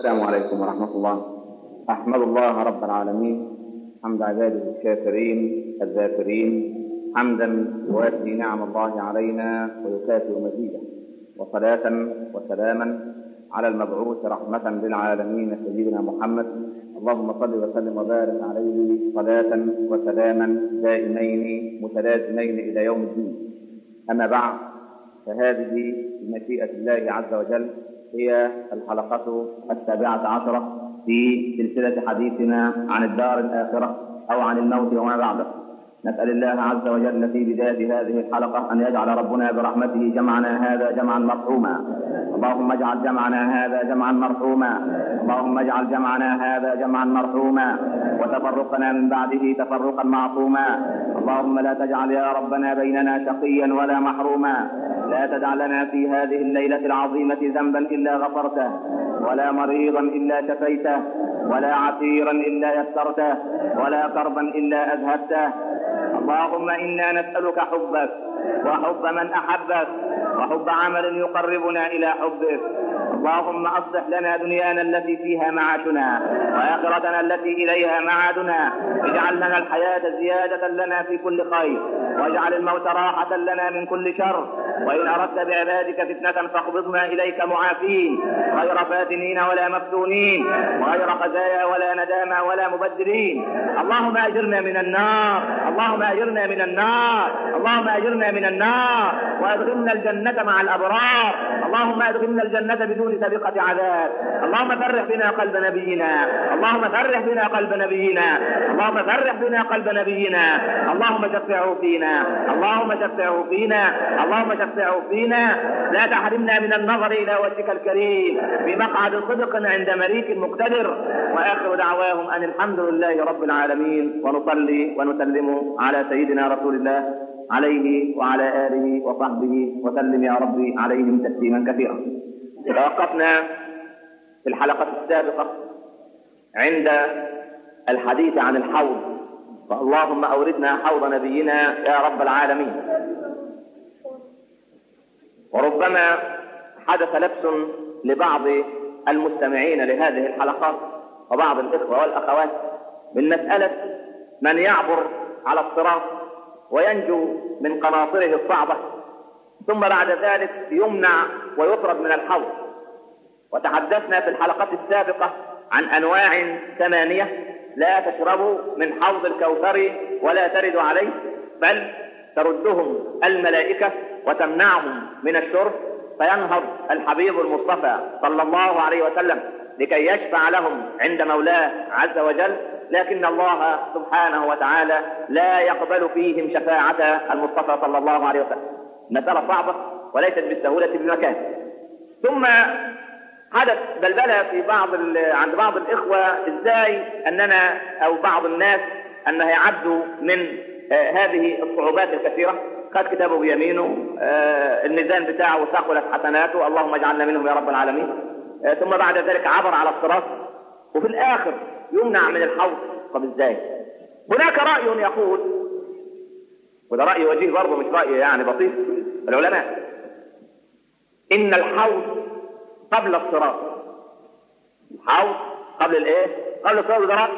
السلام عليكم ورحمة الله أحمد الله رب العالمين حمد عباده الشاكرين الذاكرين حمدا يوافي نعم الله علينا ويكافئ مزيده وصلاة وسلاما على المبعوث رحمة للعالمين سيدنا محمد اللهم صل وسلم وبارك عليه صلاة وسلاما دائمين متلازمين إلى يوم الدين أما بعد فهذه بمشيئة الله عز وجل هي الحلقة السابعة عشرة في سلسلة حديثنا عن الدار الآخرة أو عن الموت وما بعده نسأل الله عز وجل في بداية هذه الحلقة أن يجعل ربنا برحمته جمعنا هذا جمعا مرحوما اللهم اجعل جمعنا هذا جمعا مرحوما اللهم اجعل جمعنا هذا جمعا مرحوما وتفرقنا من بعده تفرقا معصوما اللهم لا تجعل يا ربنا بيننا شقيا ولا محروما لا تدع لنا في هذه الليلة العظيمة ذنبا إلا غفرته ولا مريضا إلا شفيته ولا عسيرا إلا يسرته ولا كربا إلا أذهبته اللهم إنا نسألك حبك وحب من أحبك وحب عمل يقربنا إلى حبك اللهم أصلح لنا دنيانا التي فيها معاشنا وآخرتنا التي إليها معادنا اجعل لنا الحياة زيادة لنا في كل خير واجعل الموت راحة لنا من كل شر وإن أردت بعبادك فتنة فاقبضنا إليك معافين غير فاتنين ولا مفتونين وغير خزايا ولا ندامى ولا مبدلين اللهم أجرنا من النار اللهم أجرنا من النار اللهم أجرنا من النار وأدخلنا الجنة مع الأبرار اللهم أدخلنا الجنة بدون سابقة عذاب اللهم فرح بنا قلب نبينا اللهم فرح بنا قلب نبينا اللهم فرح بنا قلب نبينا اللهم شفعه فينا اللهم شفعه فينا اللهم شفعه فينا لا تحرمنا من النظر إلى وجهك الكريم بمقعد صدق عند مليك مقتدر وآخر دعواهم أن الحمد لله رب العالمين ونصلي ونسلم على سيدنا رسول الله عليه وعلى آله وصحبه وسلم يا ربي عليهم تسليما كثيرا توقفنا في الحلقة السابقة عند الحديث عن الحوض فاللهم أوردنا حوض نبينا يا رب العالمين وربما حدث لبس لبعض المستمعين لهذه الحلقات وبعض الإخوة والأخوات من مسألة من يعبر على الصراط وينجو من قناطره الصعبة ثم بعد ذلك يمنع ويطرد من الحوض وتحدثنا في الحلقات السابقة عن أنواع ثمانية لا تشربوا من حوض الكوثر ولا ترد عليه بل تردهم الملائكة وتمنعهم من الشرب فينهض الحبيب المصطفى صلى الله عليه وسلم لكي يشفع لهم عند مولاه عز وجل لكن الله سبحانه وتعالى لا يقبل فيهم شفاعة المصطفى صلى الله عليه وسلم مسألة صعبة وليست بالسهولة بمكان ثم حدث بلبلة في بعض عند بعض الإخوة إزاي أننا أو بعض الناس أنه يعدوا من آه هذه الصعوبات الكثيرة خد كتابه بيمينه آه الميزان بتاعه ثقلت حسناته اللهم اجعلنا منهم يا رب العالمين آه ثم بعد ذلك عبر على الصراط وفي الآخر يمنع من الحوض طب ازاي هناك رأي يقول وده رأي وجيه برضه مش رأي يعني بسيط العلماء إن الحوض قبل الصراط الحوض قبل الايه قبل الصراط ده رأي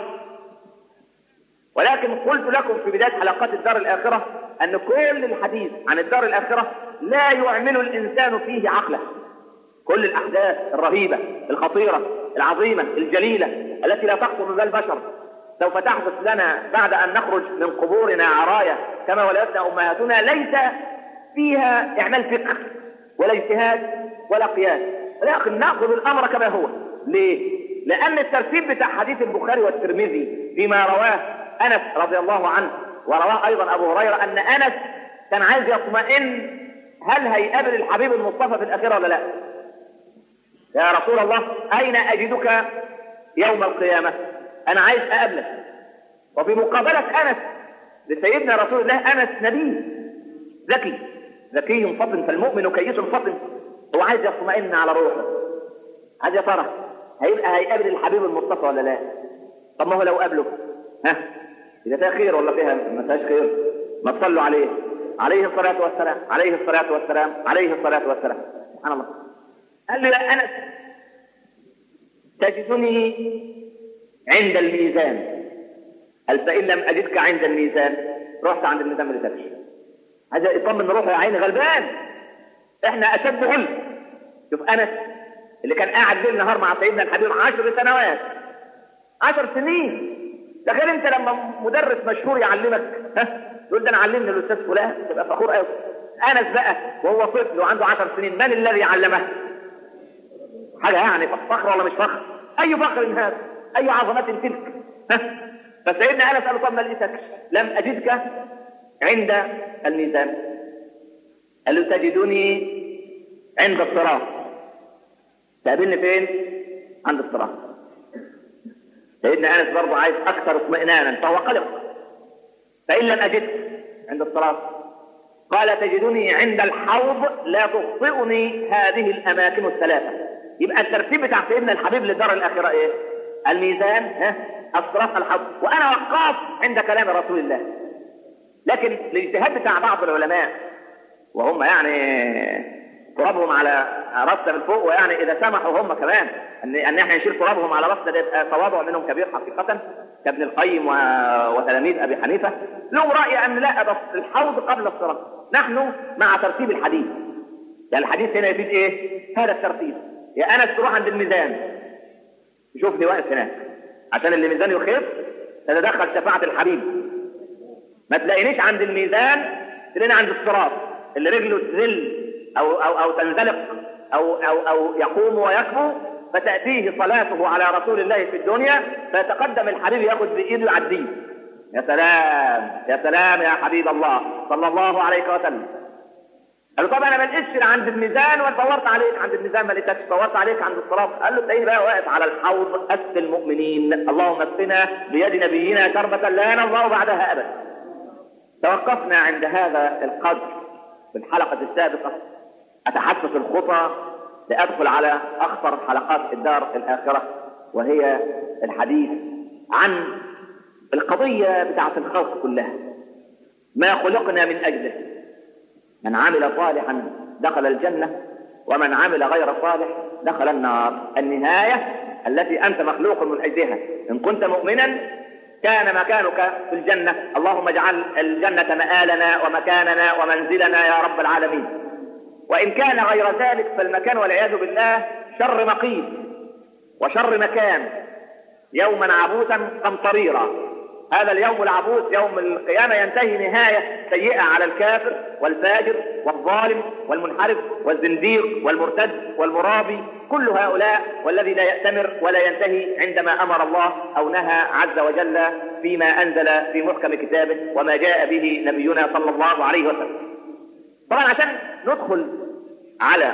ولكن قلت لكم في بداية حلقات الدار الآخرة أن كل الحديث عن الدار الآخرة لا يعمل الإنسان فيه عقله كل الأحداث الرهيبة الخطيرة العظيمة الجليلة التي لا تخطر بال بشر سوف تحدث لنا بعد أن نخرج من قبورنا عرايا كما ولدتنا أمهاتنا ليس فيها إعمال فكر ولا اجتهاد ولا قياس ولكن نأخذ الأمر كما هو ليه؟ لأن الترتيب بتاع حديث البخاري والترمذي فيما رواه أنس رضي الله عنه ورواه أيضا أبو هريرة أن أنس كان عايز يطمئن هل هيقابل الحبيب المصطفى في الآخرة ولا لا؟ يا رسول الله أين أجدك يوم القيامة أنا عايز أقابلك وفي مقابلة أنس لسيدنا رسول الله أنس نبي ذكي ذكي فطن فالمؤمن كيس فطن هو عايز يطمئن على روحه عايز يا ترى هيبقى هيقابل الحبيب المصطفى ولا لا طب ما هو لو قابله ها إذا فيها خير ولا فيها ما فيهاش خير ما تصلوا عليه عليه الصلاة والسلام عليه الصلاة والسلام عليه الصلاة والسلام سبحان الله قال لي لا أنس تجدني عند الميزان قال فإن لم أجدك عند الميزان رحت عند الميزان ما لقيتكش عايز يطمن روحه يا عيني غلبان احنا أشد غلب شوف أنس اللي كان قاعد ليل نهار مع سيدنا الحبيب عشر سنوات عشر سنين ده غير انت لما مدرس مشهور يعلمك ها تقول ده انا علمني الاستاذ فلان تبقى فخور قوي انس بقى وهو طفل وعنده عشر سنين من الذي علمه حاجه يعني فخر ولا مش فخر اي فخر هذا اي عظمه تلك ها فسيدنا انس قال له طب ما لقيتكش لم اجدك عند الميزان قال له تجدني عند الصراط تقابلني فين عند الصراط سيدنا انس برضه عايز اكثر اطمئنانا فهو قلق فان لم اجدك عند الصراط قال تجدني عند الحوض لا تخطئني هذه الاماكن الثلاثه يبقى الترتيب بتاع سيدنا الحبيب للدار الاخره ايه الميزان ها الصراط الحوض وانا وقاف عند كلام رسول الله لكن الاجتهاد بتاع بعض العلماء وهم يعني ترابهم على راسنا من فوق ويعني اذا سمحوا هم كمان ان ان احنا نشيل ترابهم على راسنا ده يبقى تواضع منهم كبير حقيقه كابن القيم و... وتلاميذ ابي حنيفه لهم راي ان لا بس الحوض قبل الصراط نحن مع ترتيب الحديث يعني الحديث هنا يفيد ايه؟ هذا الترتيب يا انس تروح عند الميزان شوفني واقف هناك عشان اللي ميزان يخف تتدخل شفاعه الحبيب ما تلاقينيش عند الميزان تلاقيني عند الصراط اللي رجله تذل أو, أو, أو تنزلق أو, أو, أو يقوم ويكبو فتأتيه صلاته على رسول الله في الدنيا فيتقدم الحبيب ياخذ بإيده يعديه يا سلام يا سلام يا حبيب الله صلى الله عليه وسلم قال له طب انا ما لقيتش عند الميزان ودورت عليك عند الميزان ما لقيتكش دورت عليك عند الصراط قال له تلاقيني بقى واقف على الحوض اسقي المؤمنين اللهم اسقنا بيد نبينا كربة لا نظهر بعدها ابدا توقفنا عند هذا القدر في الحلقة السابقة أتحسس الخطى لأدخل على أخطر حلقات الدار الآخرة وهي الحديث عن القضية بتاعة الخلق كلها ما خلقنا من أجله من عمل صالحا دخل الجنة ومن عمل غير صالح دخل النار النهاية التي أنت مخلوق من أجلها إن كنت مؤمنا كان مكانك في الجنة اللهم اجعل الجنة مآلنا ومكاننا ومنزلنا يا رب العالمين وإن كان غير ذلك فالمكان والعياذ بالله شر مقيم وشر مكان يوما عبوسا قمطريرا هذا اليوم العبوس يوم القيامة ينتهي نهاية سيئة على الكافر والفاجر والظالم والمنحرف والزنديق والمرتد والمرابي كل هؤلاء والذي لا يأتمر ولا ينتهي عندما أمر الله أو نهى عز وجل فيما أنزل في محكم كتابه وما جاء به نبينا صلى الله عليه وسلم طبعا عشان ندخل على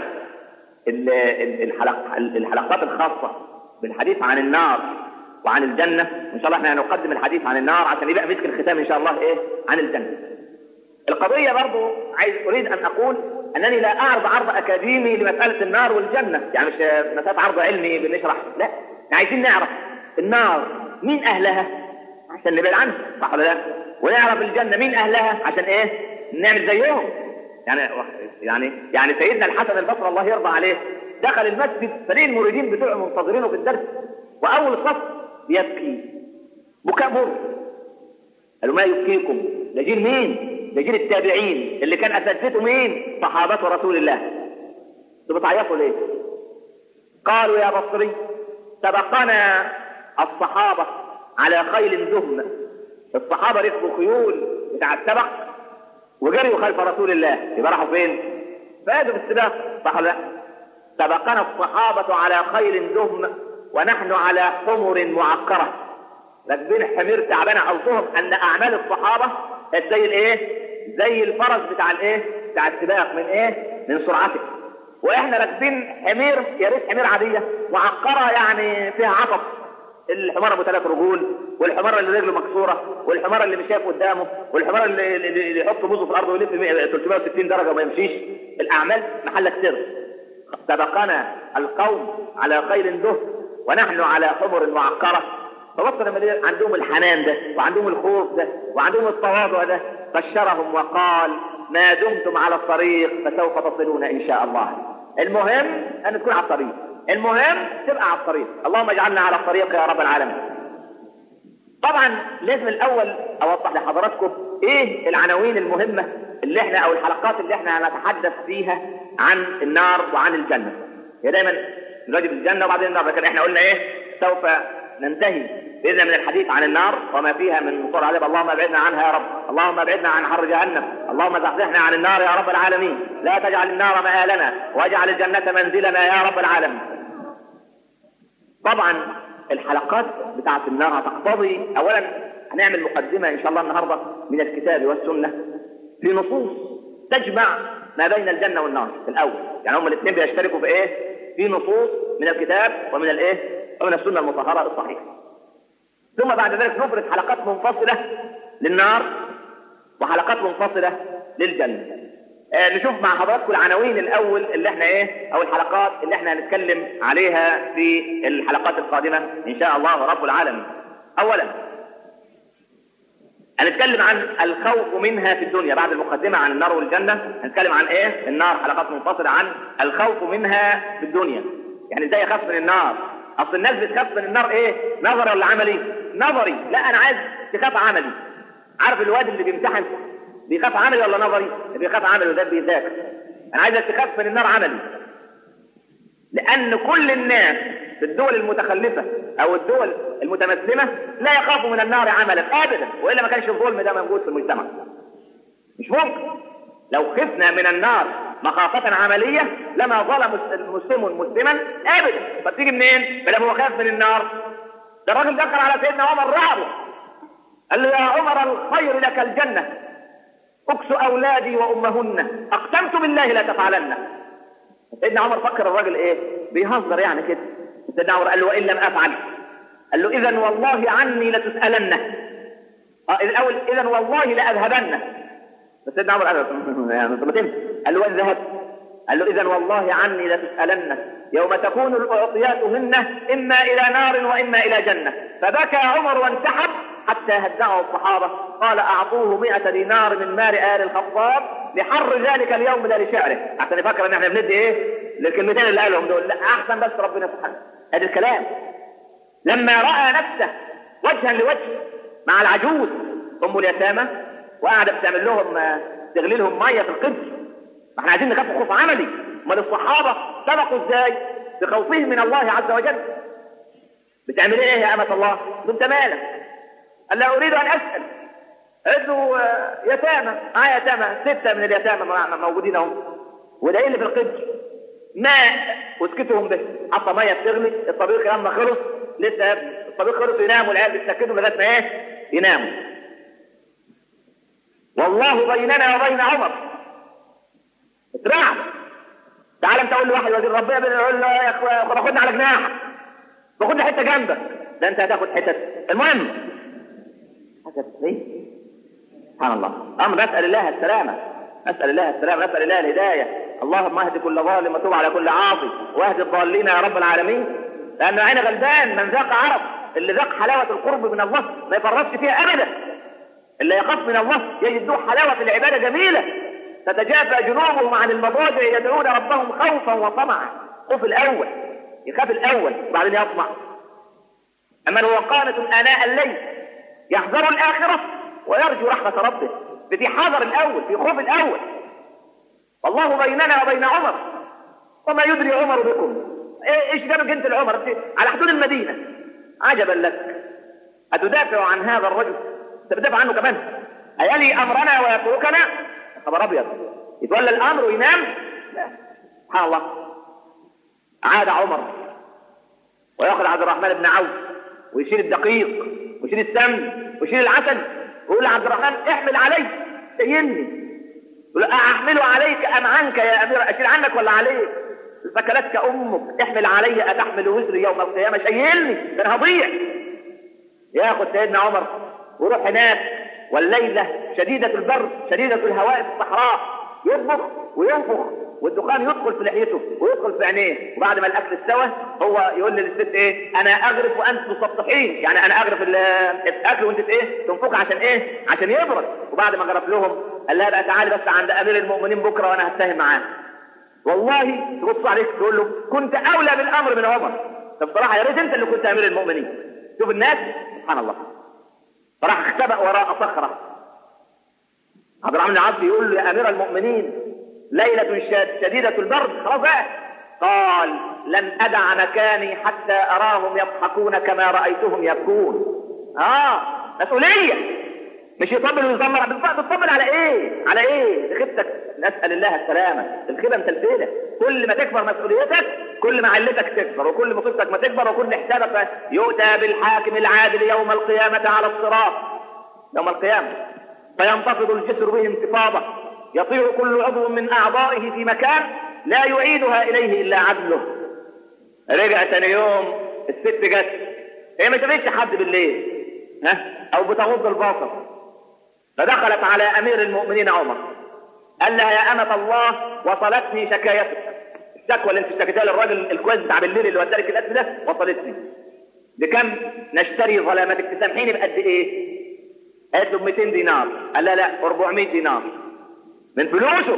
الحلق الحلقات الخاصة بالحديث عن النار وعن الجنة إن شاء الله احنا هنقدم الحديث عن النار عشان يبقى مسك الختام إن شاء الله إيه عن الجنة القضية برضو عايز أريد أن أقول أنني لا أعرض عرض أكاديمي لمسألة النار والجنة يعني مش مسألة عرض علمي بنشرح لا احنا عايزين نعرف النار مين أهلها عشان نبعد عنها صح ولا لا ونعرف الجنة مين أهلها عشان إيه نعمل زيهم يعني يعني يعني سيدنا الحسن البصري الله يرضى عليه دخل المسجد فريق المريدين بتوعه منتظرينه في الدرس واول صف يبكي بكاء مر قالوا ما يبكيكم ده جيل مين ده جيل التابعين اللي كان اساتذته مين صحابه رسول الله انتوا بتعيطوا ليه قالوا يا بصري سبقنا الصحابه على خيل دهم الصحابه ركبوا خيول بتاع السبق وجريوا خلف رسول الله يبقى راحوا فين فازوا في السباق صح ولا لا سبقنا الصحابه على خيل دهم ونحن على حمر معكرة راكبين حمير تعبانة قصدهم أن أعمال الصحابة زي الإيه؟ زي الفرس بتاع الإيه؟ بتاع السباق من إيه؟ من سرعته وإحنا راكبين حمير يا ريت حمير عادية معكرة يعني فيها عطف الحمار ابو ثلاث رجول والحمار اللي رجله مكسوره والحمار اللي مش شايف قدامه والحمار اللي, اللي يحط بوزه في الارض ويلف 360 درجه وما يمشيش الاعمال محلك سر سبقنا القوم على خيل دهر ونحن على حمر معقرة فبصر لما عندهم الحنان ده وعندهم الخوف ده وعندهم التواضع ده بشرهم وقال ما دمتم على الطريق فسوف تصلون ان شاء الله المهم ان تكون على الطريق المهم تبقى على الطريق اللهم اجعلنا على الطريق يا رب العالمين طبعا لازم الاول اوضح لحضراتكم ايه العناوين المهمه اللي احنا او الحلقات اللي احنا هنتحدث فيها عن النار وعن الجنه هي دايما نواجه الجنه وبعدين النار لكن احنا قلنا ايه سوف ننتهي باذن من الحديث عن النار وما فيها من صور عذاب اللهم ابعدنا عنها يا رب اللهم ابعدنا عن حر جهنم اللهم زحزحنا عن النار يا رب العالمين لا تجعل النار مآلنا واجعل الجنه منزلنا يا رب العالمين طبعا الحلقات بتاعت النار هتقتضي اولا هنعمل مقدمه ان شاء الله النهارده من الكتاب والسنه في نصوص تجمع ما بين الجنه والنار في الاول يعني هما الاثنين بيشتركوا في ايه في نصوص من الكتاب ومن الايه ومن السنه المطهره الصحيحه ثم بعد ذلك نفرد حلقات منفصله للنار وحلقات منفصله للجنه آه نشوف مع حضراتكم العناوين الاول اللي احنا ايه او الحلقات اللي احنا هنتكلم عليها في الحلقات القادمه ان شاء الله رب العالمين اولا هنتكلم عن الخوف منها في الدنيا بعد المقدمة عن النار والجنة هنتكلم عن ايه النار حلقات منفصلة عن الخوف منها في الدنيا يعني ازاي اخاف من النار اصل الناس بتخاف من النار ايه نظري ولا عملي نظري لا انا عايز تخاف عملي عارف الواد اللي بيمتحن بيخاف عملي ولا نظري اللي بيخاف عملي وده بيذاكر انا عايزك تخاف من النار عملي لان كل الناس في الدول المتخلفة او الدول المتمسلمة لا يخافوا من النار عملا ابدا والا ما كانش الظلم ده موجود في المجتمع مش ممكن لو خفنا من النار مخافة عملية لما ظلم مسلم مسلما ابدا فتيجي منين؟ بل هو خاف من النار ده الراجل دخل على سيدنا عمر رعبه قال له يا عمر الخير لك الجنة اكس اولادي وامهن اقسمت بالله لا تفعلن سيدنا عمر فكر الراجل ايه بيهزر يعني كده سيدنا عمر قال له وان لم افعل قال له اذا والله عني لتسالن اه الاول اذا والله لاذهبن سيدنا عمر قال له يعني طب قال له وان ذهبت قال له اذا والله عني لتسالن يوم تكون الاعطيات هن اما الى نار واما الى جنه فبكى عمر وانسحب حتى هدعه الصحابه قال اعطوه مئة دينار من مال ال الخطاب لحر ذلك اليوم لا لشعره عشان يفكر ان احنا بندي ايه للكلمتين اللي قالهم دول لا احسن بس ربنا سبحانه هذا الكلام لما راى نفسه وجها لوجه مع العجوز ام اليتامى وقعدت بتعمل لهم تغلي لهم ميه في القدر ما احنا عايزين نخاف خوف عملي امال الصحابه سبقوا ازاي بخوفهم من الله عز وجل بتعمل ايه يا امه الله انت مالك قال لا اريد ان اسال قلت له يتامى معايا يتامى سته من اليتامى موجودين اهم وده ايه اللي في القدر ماء وسكتهم به حط ميه بتغلي الطبيخ لما خلص لسه الطبيخ خلص يناموا العيال بتسكتهم لغايه ما ايه يناموا والله بيننا وبين عمر اترعب تعال انت قول لواحد وزير ربنا يقول له يا اخويا باخدنا على جناحك باخدنا حته جنبك ده انت هتاخد حتت المهم حتت ايه سبحان الله امر نسال الله السلامه نسال الله السلامه نسال الله الهدايه اللهم اهد كل ظالم وتب على كل عاصي واهد الضالين يا رب العالمين لان عين غلبان من ذاق عرف اللي ذاق حلاوه القرب من الله ما يفرطش فيها ابدا اللي يخاف من الله يجد له حلاوه العباده جميله تتجافى جنوبهم عن المضاجع يدعون ربهم خوفا وطمعا خوف الاول يخاف الاول وبعدين يطمع اما هو قانت اناء الليل يحذر الاخره ويرجو رحمه ربه في حذر الاول في خوف الاول والله بيننا وبين عمر وما يدري عمر بكم ايش جابك انت العمر على حدود المدينه عجبا لك اتدافع عن هذا الرجل انت بتدافع عنه كمان ايلي امرنا ويتركنا خبر ابيض يتولى الامر وينام لا سبحان الله عاد عمر وياخذ عبد الرحمن بن عوف ويشيل الدقيق ويشيل السمن ويشيل العسل ويقول لعبد الرحمن احمل علي شيلني يقول احمله عليك ام عنك يا امير اشيل عنك ولا عليك فكلتك امك احمل علي اتحمل وزري يوم القيامه شيلني ده انا هضيع ياخذ سيدنا عمر ويروح هناك والليله شديده البرد شديده الهواء في الصحراء يطبخ وينفخ والدخان يدخل في لحيته ويدخل في عينيه وبعد ما الاكل استوى هو يقول للست ايه انا اغرف وانت مسطحين يعني انا اغرف الاكل وانت ايه تنفخ عشان ايه عشان يبرد وبعد ما غرف لهم قال لها بقى تعالي بس عند امير المؤمنين بكره وانا هتفاهم معاه والله تبص عليك تقول له كنت اولى بالامر من عمر طب بصراحه يا ريت انت اللي كنت امير المؤمنين شوف الناس سبحان الله فراح اختبأ وراء صخره عبد الرحمن العبد يقول له يا امير المؤمنين ليله شديده البرد خلاص بقى قال لن ادع مكاني حتى اراهم يضحكون كما رايتهم يبكون اه مسؤوليه مش يطبل ويزمر بتطبل على ايه على ايه خيبتك نسال الله السلامه الخيبه متلتله كل ما تكبر مسؤوليتك كل ما علتك تكبر وكل مصيبتك ما تكبر وكل حسابك يؤتى بالحاكم العادل يوم القيامه على الصراط يوم القيامه فينتفض الجسر به انتفاضه يطير كل عضو من اعضائه في مكان لا يعيدها اليه الا عدله رجع ثاني يوم الست جت هي ما شافتش حد بالليل ها او بتغض البصر فدخلت على امير المؤمنين عمر قال لها يا امة الله وصلتني شكايتك الشكوى اللي انت اشتكيتها للراجل الكويس بتاع بالليل اللي ودالك الاسم ده وصلتني بكم نشتري ظلامتك تسامحيني بقد ايه؟ قالت له ب 200 دينار قال لا لا 400 دينار من فلوسه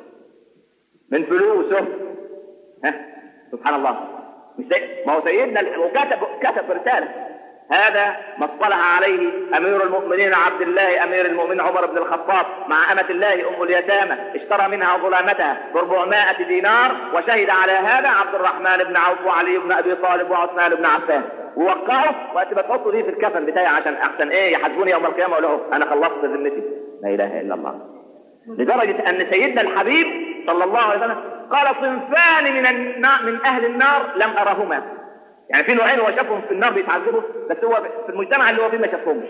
من فلوسه ها سبحان الله مش ما هو سيدنا وكتب كتب رساله هذا ما اصطلح عليه امير المؤمنين عبد الله امير المؤمنين عمر بن الخطاب مع امه الله ام اليتامى اشترى منها ظلامتها ب 400 دينار وشهد على هذا عبد الرحمن بن عوف وعلي بن ابي طالب وعثمان بن عفان ووقعه وقت ما تحطوا دي في الكفن بتاعي عشان احسن ايه يحاسبوني يوم القيامه اقول له انا خلصت ذمتي لا اله الا الله لدرجه ان سيدنا الحبيب صلى الله عليه وسلم قال صنفان من النا... من اهل النار لم ارهما يعني في نوعين هو شافهم في النار بيتعذبوا بس هو في المجتمع اللي هو فيه ما شافهمش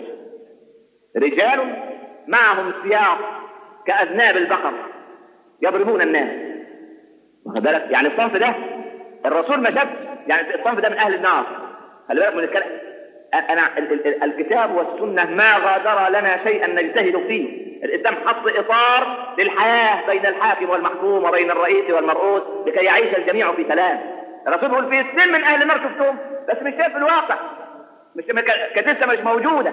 رجال معهم سياط كأذناب البقر يضربون الناس واخد بالك يعني الصنف ده الرسول ما شافش يعني الصنف ده من اهل النار خلي بالك من الكلام انا الكتاب والسنه ما غادر لنا شيئا نجتهد فيه الاسلام حط اطار للحياه بين الحاكم والمحكوم وبين الرئيس والمرؤوس لكي يعيش الجميع في سلام الرسول بيقول في اثنين من اهل النار شفتهم بس مش شايف الواقع مش كانت لسه مش موجوده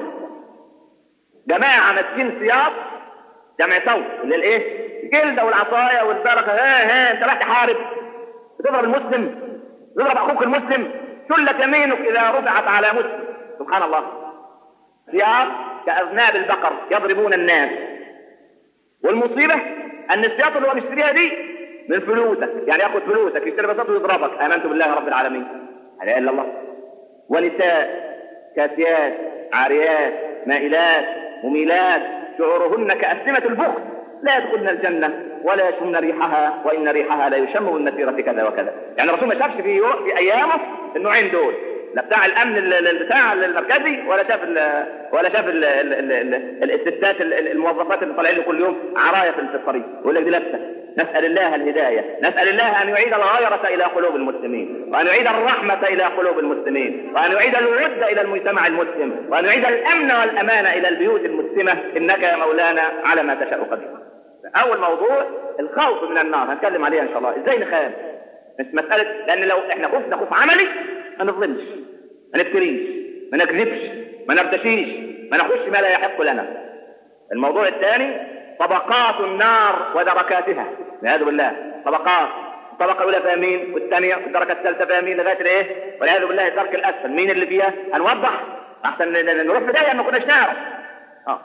جماعه ماسكين سياط جمع صوت اللي الايه الجلده والعصايه والبركه ها ها انت رايح تحارب بتضرب المسلم تضرب اخوك المسلم شلت يمينك اذا رفعت على مسلم سبحان الله سياط كاذناب البقر يضربون الناس والمصيبه ان السياط اللي هو مشتريها دي من فلوسك يعني ياخذ فلوسك يشتري بساطه ويضربك امنت بالله رب العالمين لا اله الا الله ونساء كاسيات عاريات مائلات مميلات شعورهن كأسلمة البخت لا يدخلن الجنة ولا يشمن ريحها وإن ريحها لا يشم من مسيرة كذا وكذا يعني الرسول ما شافش في, في أيامه النوعين دول لا بتاع الامن بتاع المركزي ولا شاف ال ولا شاف ال ال ال الستات الموظفات اللي طالعين له كل يوم عرايه في الطريق يقول لك دي لابسه نسال الله الهدايه نسال الله ان يعيد الغيره الى قلوب المسلمين وان يعيد الرحمه الى قلوب المسلمين وان يعيد الود الى المجتمع المسلم وان يعيد الامن والامان الى البيوت المسلمه انك يا مولانا على ما تشاء قدير اول موضوع الخوف من النار هنتكلم عليها ان شاء الله ازاي نخاف مش مساله لان لو احنا خفنا خوف عملي ما نظلمش ما نفتريش ما نكذبش ما نرتشيش ما نخش ما لا يحق لنا الموضوع الثاني طبقات النار ودركاتها والعياذ بالله طبقات الطبقه الاولى فيها مين والثانيه والدرجه الثالثه فيها مين لغايه الايه والعياذ بالله الدرك الاسفل مين اللي فيها هنوضح احسن نروح بدايه ما كناش نعرف اه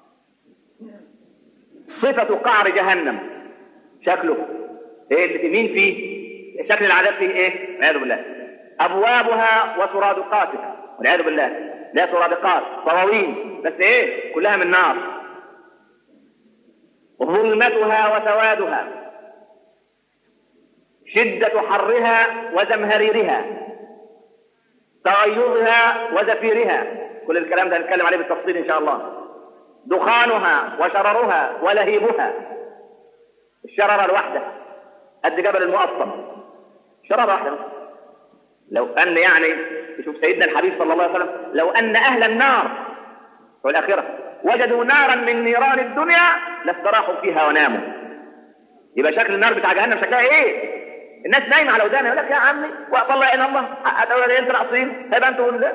صفه قعر جهنم شكله ايه اللي في مين فيه شكل العذاب فيه ايه والعياذ بالله ابوابها وسرادقاتها والعياذ بالله لا سرادقات صواوين بس ايه كلها من نار ظلمتها وسوادها شدة حرها وزمهريرها تغيظها وزفيرها كل الكلام ده هنتكلم عليه بالتفصيل ان شاء الله دخانها وشررها ولهيبها الشررة الواحدة قد جبل المقطم شررة واحدة لو أن يعني شوف سيدنا الحبيب صلى الله عليه وسلم لو أن أهل النار والآخرة وجدوا نارا من نيران الدنيا لاستراحوا فيها وناموا يبقى شكل النار بتاع جهنم شكلها ايه الناس نايمه على ودانها يقول لك يا عمي والله ان الله هتقول انت ناقصين هيبقى انتوا لا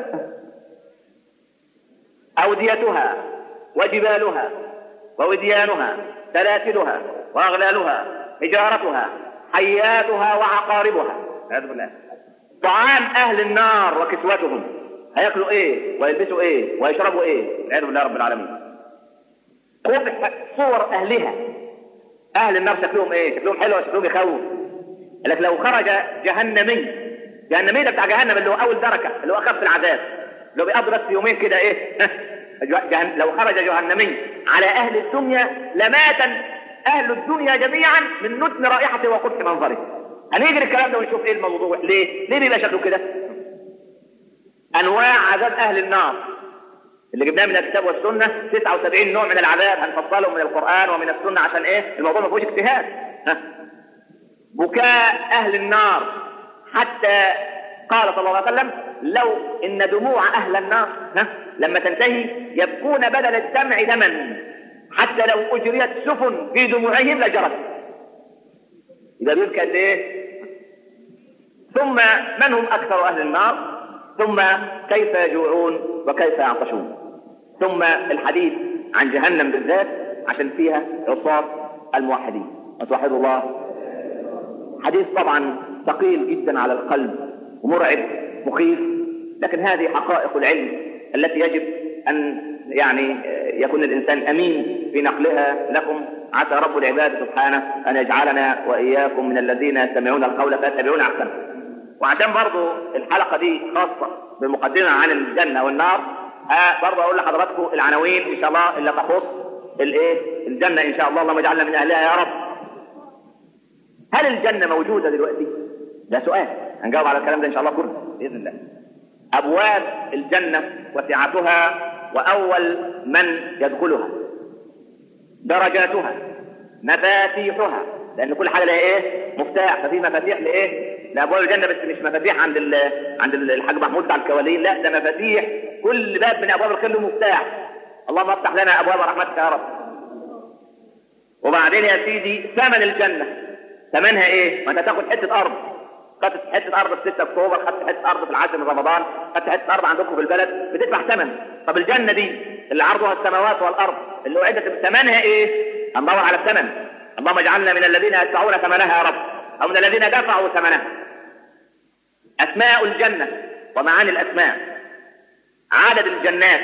اوديتها وجبالها ووديانها سلاسلها واغلالها حجارتها حياتها وعقاربها والعياذ بالله طعام اهل النار وكسوتهم هياكلوا ايه ويلبسوا ايه ويشربوا ايه والعياذ بالله رب العالمين قبح صور اهلها اهل النار شكلهم ايه شكلهم حلو وشكلهم يخوف لك لو خرج جهنمي جهنمي ده بتاع جهنم اللي هو اول دركه اللي هو اخف العذاب اللي هو بيقضي بس يومين كده ايه جهن... لو خرج جهنمي على اهل الدنيا لمات اهل الدنيا جميعا من نتن رائحته وقبح منظره هنيجي الكلام ده ونشوف ايه الموضوع ليه ليه بيبقى شكله كده انواع عذاب اهل النار اللي جبناه من الكتاب والسنه 79 نوع من العذاب هنفصلهم من القران ومن السنه عشان ايه الموضوع ما فيهوش اجتهاد ها بكاء اهل النار حتى قال صلى الله عليه وسلم لو ان دموع اهل النار ها لما تنتهي يبكون بدل الدمع دما حتى لو اجريت سفن في دموعهم لجرت اذا بيبكى قد ايه ثم من هم اكثر اهل النار ثم كيف يجوعون وكيف يعطشون ثم الحديث عن جهنم بالذات عشان فيها عصاة الموحدين وتوحدوا الله حديث طبعا ثقيل جدا على القلب ومرعب مخيف لكن هذه حقائق العلم التي يجب ان يعني يكون الانسان امين في نقلها لكم عسى رب العباد سبحانه ان يجعلنا واياكم من الذين يستمعون القول فيتبعون احسنه. وعشان برضو الحلقه دي خاصه بمقدمه عن الجنه والنار ها برضو اقول لحضراتكم العناوين ان شاء الله اللي تخص الايه؟ الجنه ان شاء الله اللهم اجعلنا من اهلها يا رب. هل الجنه موجوده دلوقتي؟ ده سؤال هنجاوب على الكلام ده ان شاء الله كله باذن الله. ابواب الجنه وسعتها واول من يدخلها درجاتها مفاتيحها لان كل حاجه لها ايه مفتاح ففي مفاتيح لايه لابواب الجنه بس مش مفاتيح عند ال عند الحاج محمود بتاع الكوالين لا ده مفاتيح كل باب من ابواب الخير له مفتاح اللهم افتح لنا ابواب رحمتك يا رب وبعدين يا سيدي ثمن الجنه ثمنها ايه ما انت تاخد حته ارض خدت حته ارض في 6 اكتوبر خدت حته ارض في العاشر من رمضان خدت حته ارض عندكم في البلد بتدفع ثمن طب الجنه دي اللي عرضها السماوات والارض اللي وعدت ثمنها ايه هندور على الثمن اللهم اجعلنا من الذين يدفعون ثمنها يا رب او من الذين دفعوا ثمنها اسماء الجنه ومعاني الاسماء عدد الجنات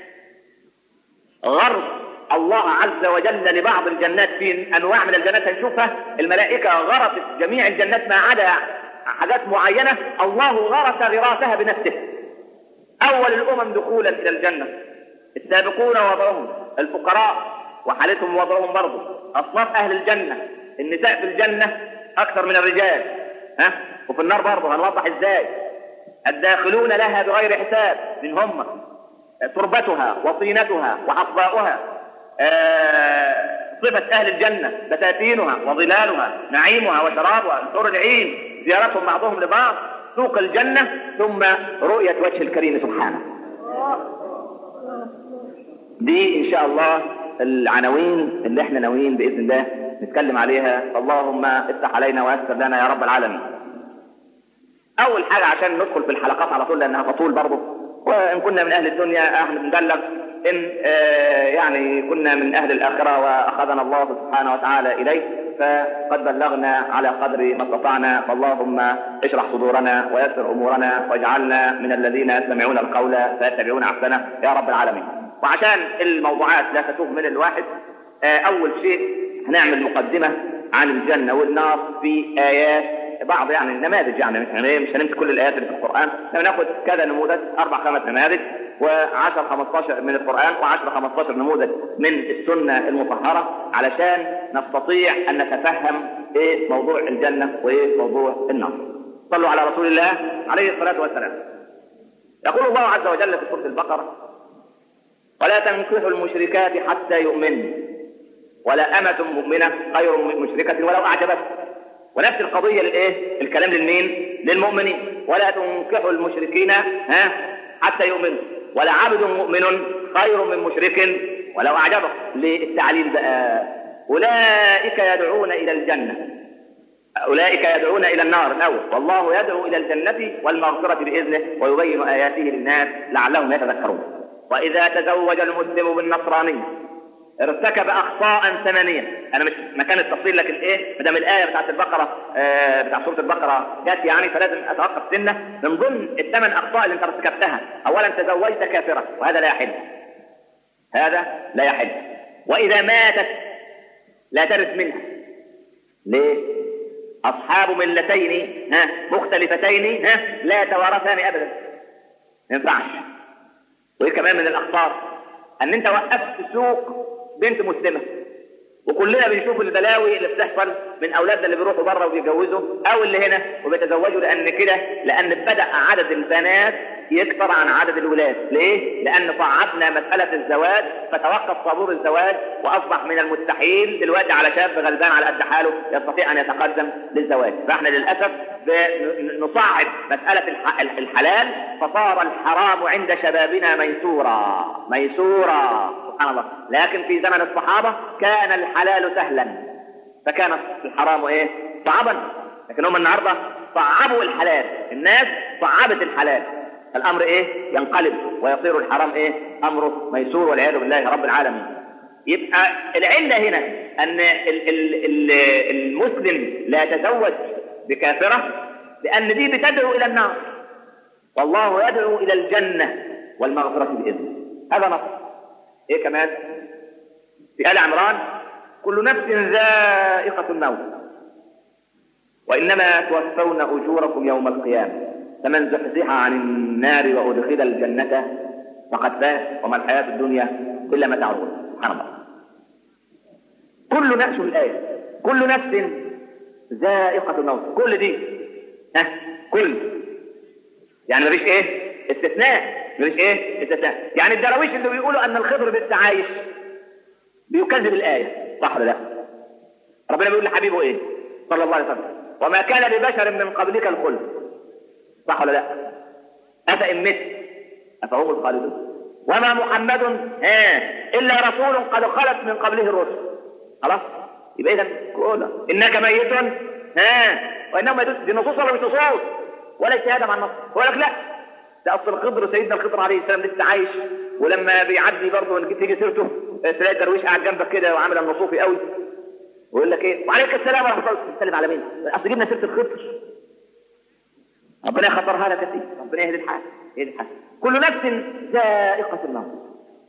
غرض الله عز وجل لبعض الجنات في انواع من الجنات هنشوفها الملائكه غرست جميع الجنات ما عدا حاجات معينه الله غرس غراسها بنفسه اول الامم دخولا الى الجنه السابقون وضعهم الفقراء وحالتهم وضعهم برضه اصناف اهل الجنه النساء في الجنه اكثر من الرجال ها وفي النار برضه هنوضح ازاي الداخلون لها بغير حساب من هم تربتها وطينتها وحصباؤها آه صفة أهل الجنة بساتينها وظلالها نعيمها وشرابها الحور العين زيارتهم بعضهم لبعض سوق الجنة ثم رؤية وجه الكريم سبحانه دي إن شاء الله العناوين اللي احنا ناويين بإذن الله نتكلم عليها اللهم افتح علينا ويسر لنا يا رب العالمين أول حاجة عشان ندخل في الحلقات على طول لأنها تطول برضه وإن كنا من أهل الدنيا احنا بنبلغ إن آه يعني كنا من أهل الآخرة وأخذنا الله سبحانه وتعالى إليه فقد بلغنا على قدر ما استطعنا فاللهم اشرح صدورنا ويسر أمورنا واجعلنا من الذين يستمعون القول فيتبعون أحسنه يا رب العالمين وعشان الموضوعات لا تتوه من الواحد آه أول شيء هنعمل مقدمة عن الجنة والنار في آيات بعض يعني النماذج يعني مش مش هنمسك كل الايات اللي في القران ناخد كذا نموذج اربع خمس نماذج و10 15 من القران و10 15 نموذج من السنه المطهره علشان نستطيع ان نتفهم ايه موضوع الجنه وايه موضوع النار. صلوا على رسول الله عليه الصلاه والسلام. يقول الله عز وجل في سوره البقره: ولا تنكحوا المشركات حتى يؤمنوا ولا أمة مؤمنة خير من مشركة ولو أعجبتكم ونفس القضية للإيه؟ الكلام للمين؟ للمؤمنين ولا تنكحوا المشركين ها حتى يؤمنوا ولا عبد مؤمن خير من مشرك ولو أعجبه للتعليل بقى أولئك يدعون إلى الجنة أولئك يدعون إلى النار الأول والله يدعو إلى الجنة والمغفرة بإذنه ويبين آياته للناس لعلهم يتذكرون وإذا تزوج المسلم بالنصراني ارتكب اخطاء ثمانيه انا مش مكان التفصيل لكن ايه ما دام الايه بتاعت البقره آه بتاع سوره البقره جت يعني فلازم اتوقف سنه من ضمن الثمان اخطاء اللي انت ارتكبتها اولا تزوجت كافره وهذا لا يحل هذا لا يحل واذا ماتت لا ترث منها ليه اصحاب ملتين ها مختلفتين ها لا يتوارثان ابدا ما ينفعش وايه كمان من الاخطار ان انت وقفت سوق بنت مسلمه وكلنا بنشوف البلاوي اللي بتحصل من اولادنا اللي بيروحوا بره وبيتجوزوا او اللي هنا وبيتزوجوا لان كده لان بدا عدد البنات يكثر عن عدد الولاد ليه لان صعبنا مساله الزواج فتوقف طابور الزواج واصبح من المستحيل دلوقتي على شاب غلبان على قد حاله يستطيع ان يتقدم للزواج فاحنا للاسف نصعب مساله الحلال فصار الحرام عند شبابنا ميسورا ميسورا سبحان الله لكن في زمن الصحابه كان الحلال سهلا فكان الحرام ايه صعبا لكن هم النهارده صعبوا الحلال الناس صعبت الحلال الامر ايه ينقلب ويصير الحرام ايه امره ميسور والعياذ بالله رب العالمين يبقى العله هنا ان ال ال ال المسلم لا يتزوج بكافره لان دي بتدعو الى النار والله يدعو الى الجنه والمغفره باذنه هذا نص ايه كمان في ال عمران كل نفس ذائقه الموت وانما توفون اجوركم يوم القيامه فمن زحزح عن النار وادخل الجنه فقد فاز وما الحياه الدنيا الا متاع الغرور سبحان الله كل نفس الايه كل نفس ذائقه الموت كل دي ها كل يعني مفيش ايه استثناء مفيش ايه استثناء يعني الدراويش اللي بيقولوا ان الخضر لسه عايش بيكذب الايه صح ولا لا ربنا بيقول لحبيبه ايه صلى الله عليه وسلم وما كان لبشر من قبلك الخلد صح ولا لا افان مت افهم الخالدون وما محمد ها الا رسول قد خلت من قبله الرسل خلاص يبقى اذا كله انك ميت ها وانهم ميتون دي نصوص ولا مش نصوص ولا اجتهاد مع النص هو لك لا ده اصل الخضر سيدنا الخضر عليه السلام لسه عايش ولما بيعدي برضه تيجي سيرته تلاقي درويش قاعد جنبك كده وعامل النصوفي قوي ويقول لك ايه وعليك السلام ورحمه الله تسلم على مين اصل جبنا سيره الخضر ربنا يخطرها لك فيه ربنا يهدي الحال يهدي الحال كل نفس ذائقه الموت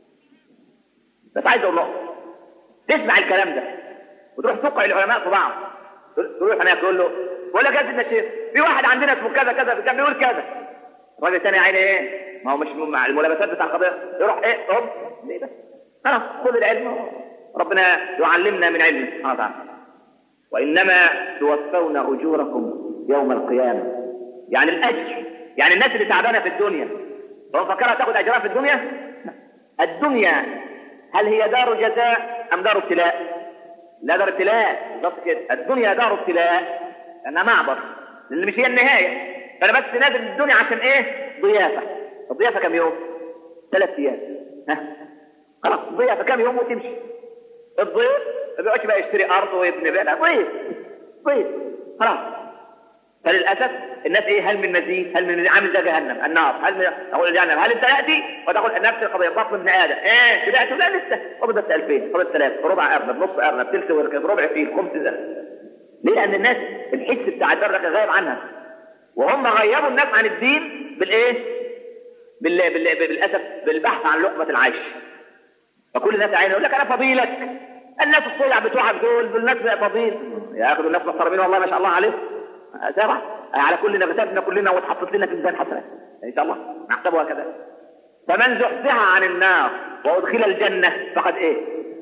بس عايز اقول نقطه تسمع الكلام ده وتروح توقع العلماء في بعض تروح هناك تقول له بقول لك يا سيدنا الشيخ في واحد عندنا اسمه كذا كذا كان بيقول كذا الراجل الثاني يا عيني ايه ما هو مش مع الملابسات بتاع القضيه يروح ايه هوب ليه بس خلاص خذ العلم ربنا يعلمنا من علمه سبحانه وتعالى وانما توفون اجوركم يوم القيامه يعني الاجر يعني الناس اللي تعبانه في الدنيا هو فكرها تاخد اجرها في الدنيا الدنيا هل هي دار جزاء ام دار ابتلاء لا دار ابتلاء بالظبط كده الدنيا دار ابتلاء لانها معبر لان مش هي النهايه فانا بس نازل الدنيا عشان ايه ضيافه الضيافه كم يوم ثلاث ايام ها خلاص ضيافه كم يوم وتمشي الضيف ما بيقعدش بقى يشتري ارض ويبني بيها ضيف ضيف خلاص فللاسف الناس ايه هل من مزيد هل من مزيد عامل زي جهنم النار هل من اقول جهنم هل انت تاتي وتقول نفس القضيه بطن ابن ادم ايه شبعت لا لسه قبضت 2000 قبضت 3 ربع ارنب نص ارنب ثلث وركب ربع فيل خمس ده ليه لان الناس الحس بتاع الدرجه غايب عنها وهم غيبوا الناس عن الدين بالايه بال... بال... بالاسف بالبحث عن لقمه العيش فكل الناس عين يقول لك انا فضيلك الناس الصيع بتوعك دول دول الناس بقى فضيل ياخدوا الناس محترمين والله ما شاء الله عليهم سبع على كل نبتاتنا كلنا واتحطت لنا في ميزان حسنات ان شاء الله نحسبها كذا فمن زحزح عن النار وادخل الجنه فقد ايه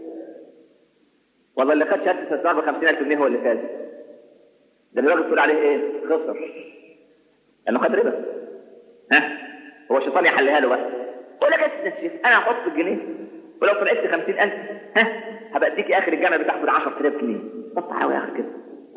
والله اللي خد شهاده استثمار ب 50000 جنيه هو اللي فاز ده الراجل تقول عليه ايه خسر لانه خد ربا ها هو الشيطان يحلها له بقى يقول لك يا الشيخ انا هحط الجنيه ولو طلعت 50000 ها هبقى اديك اخر الجامعه بتاخد 10000 جنيه بس تعالى يا اخي كده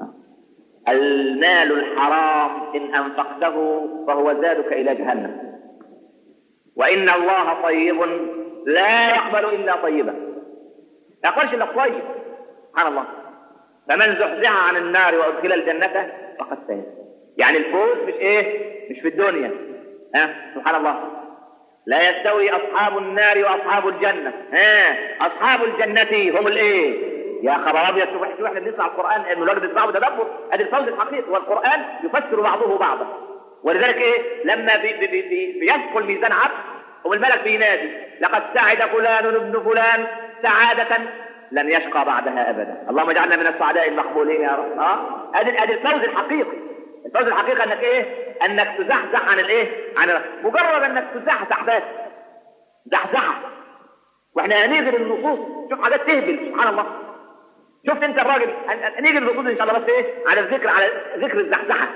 المال الحرام إن أنفقته فهو زادك إلى جهنم وإن الله طيب لا يقبل إلا طيبا لا يقبلش إلا طيب سبحان الله فمن زحزح عن النار وأدخل الجنة فقد فاز يعني الفوز مش إيه مش في الدنيا ها سبحان الله لا يستوي اصحاب النار واصحاب الجنه ها اصحاب الجنه هم الايه يا خبر ابيض شوف شوف احنا بنسمع القران انه الراجل بيسمعه بتدبر ادي الفوز الحقيقي والقران يفسر بعضه بعضا ولذلك ايه لما بي بي بي بيثقل ميزان عبد والملك بينادي لقد سعد فلان ابن فلان سعادة لن يشقى بعدها ابدا اللهم اجعلنا من السعداء المقبولين يا رب اه ادي ادي الفوز الحقيقي الفوز الحقيقي انك ايه انك تزحزح عن الايه عن مجرد انك تزحزح بس زحزحه واحنا هنيجي للنصوص شوف حاجات تهبل سبحان الله شفت انت الراجل نيجي للنصوص ان شاء الله بس ايه على الذكر على ذكر الزحزحه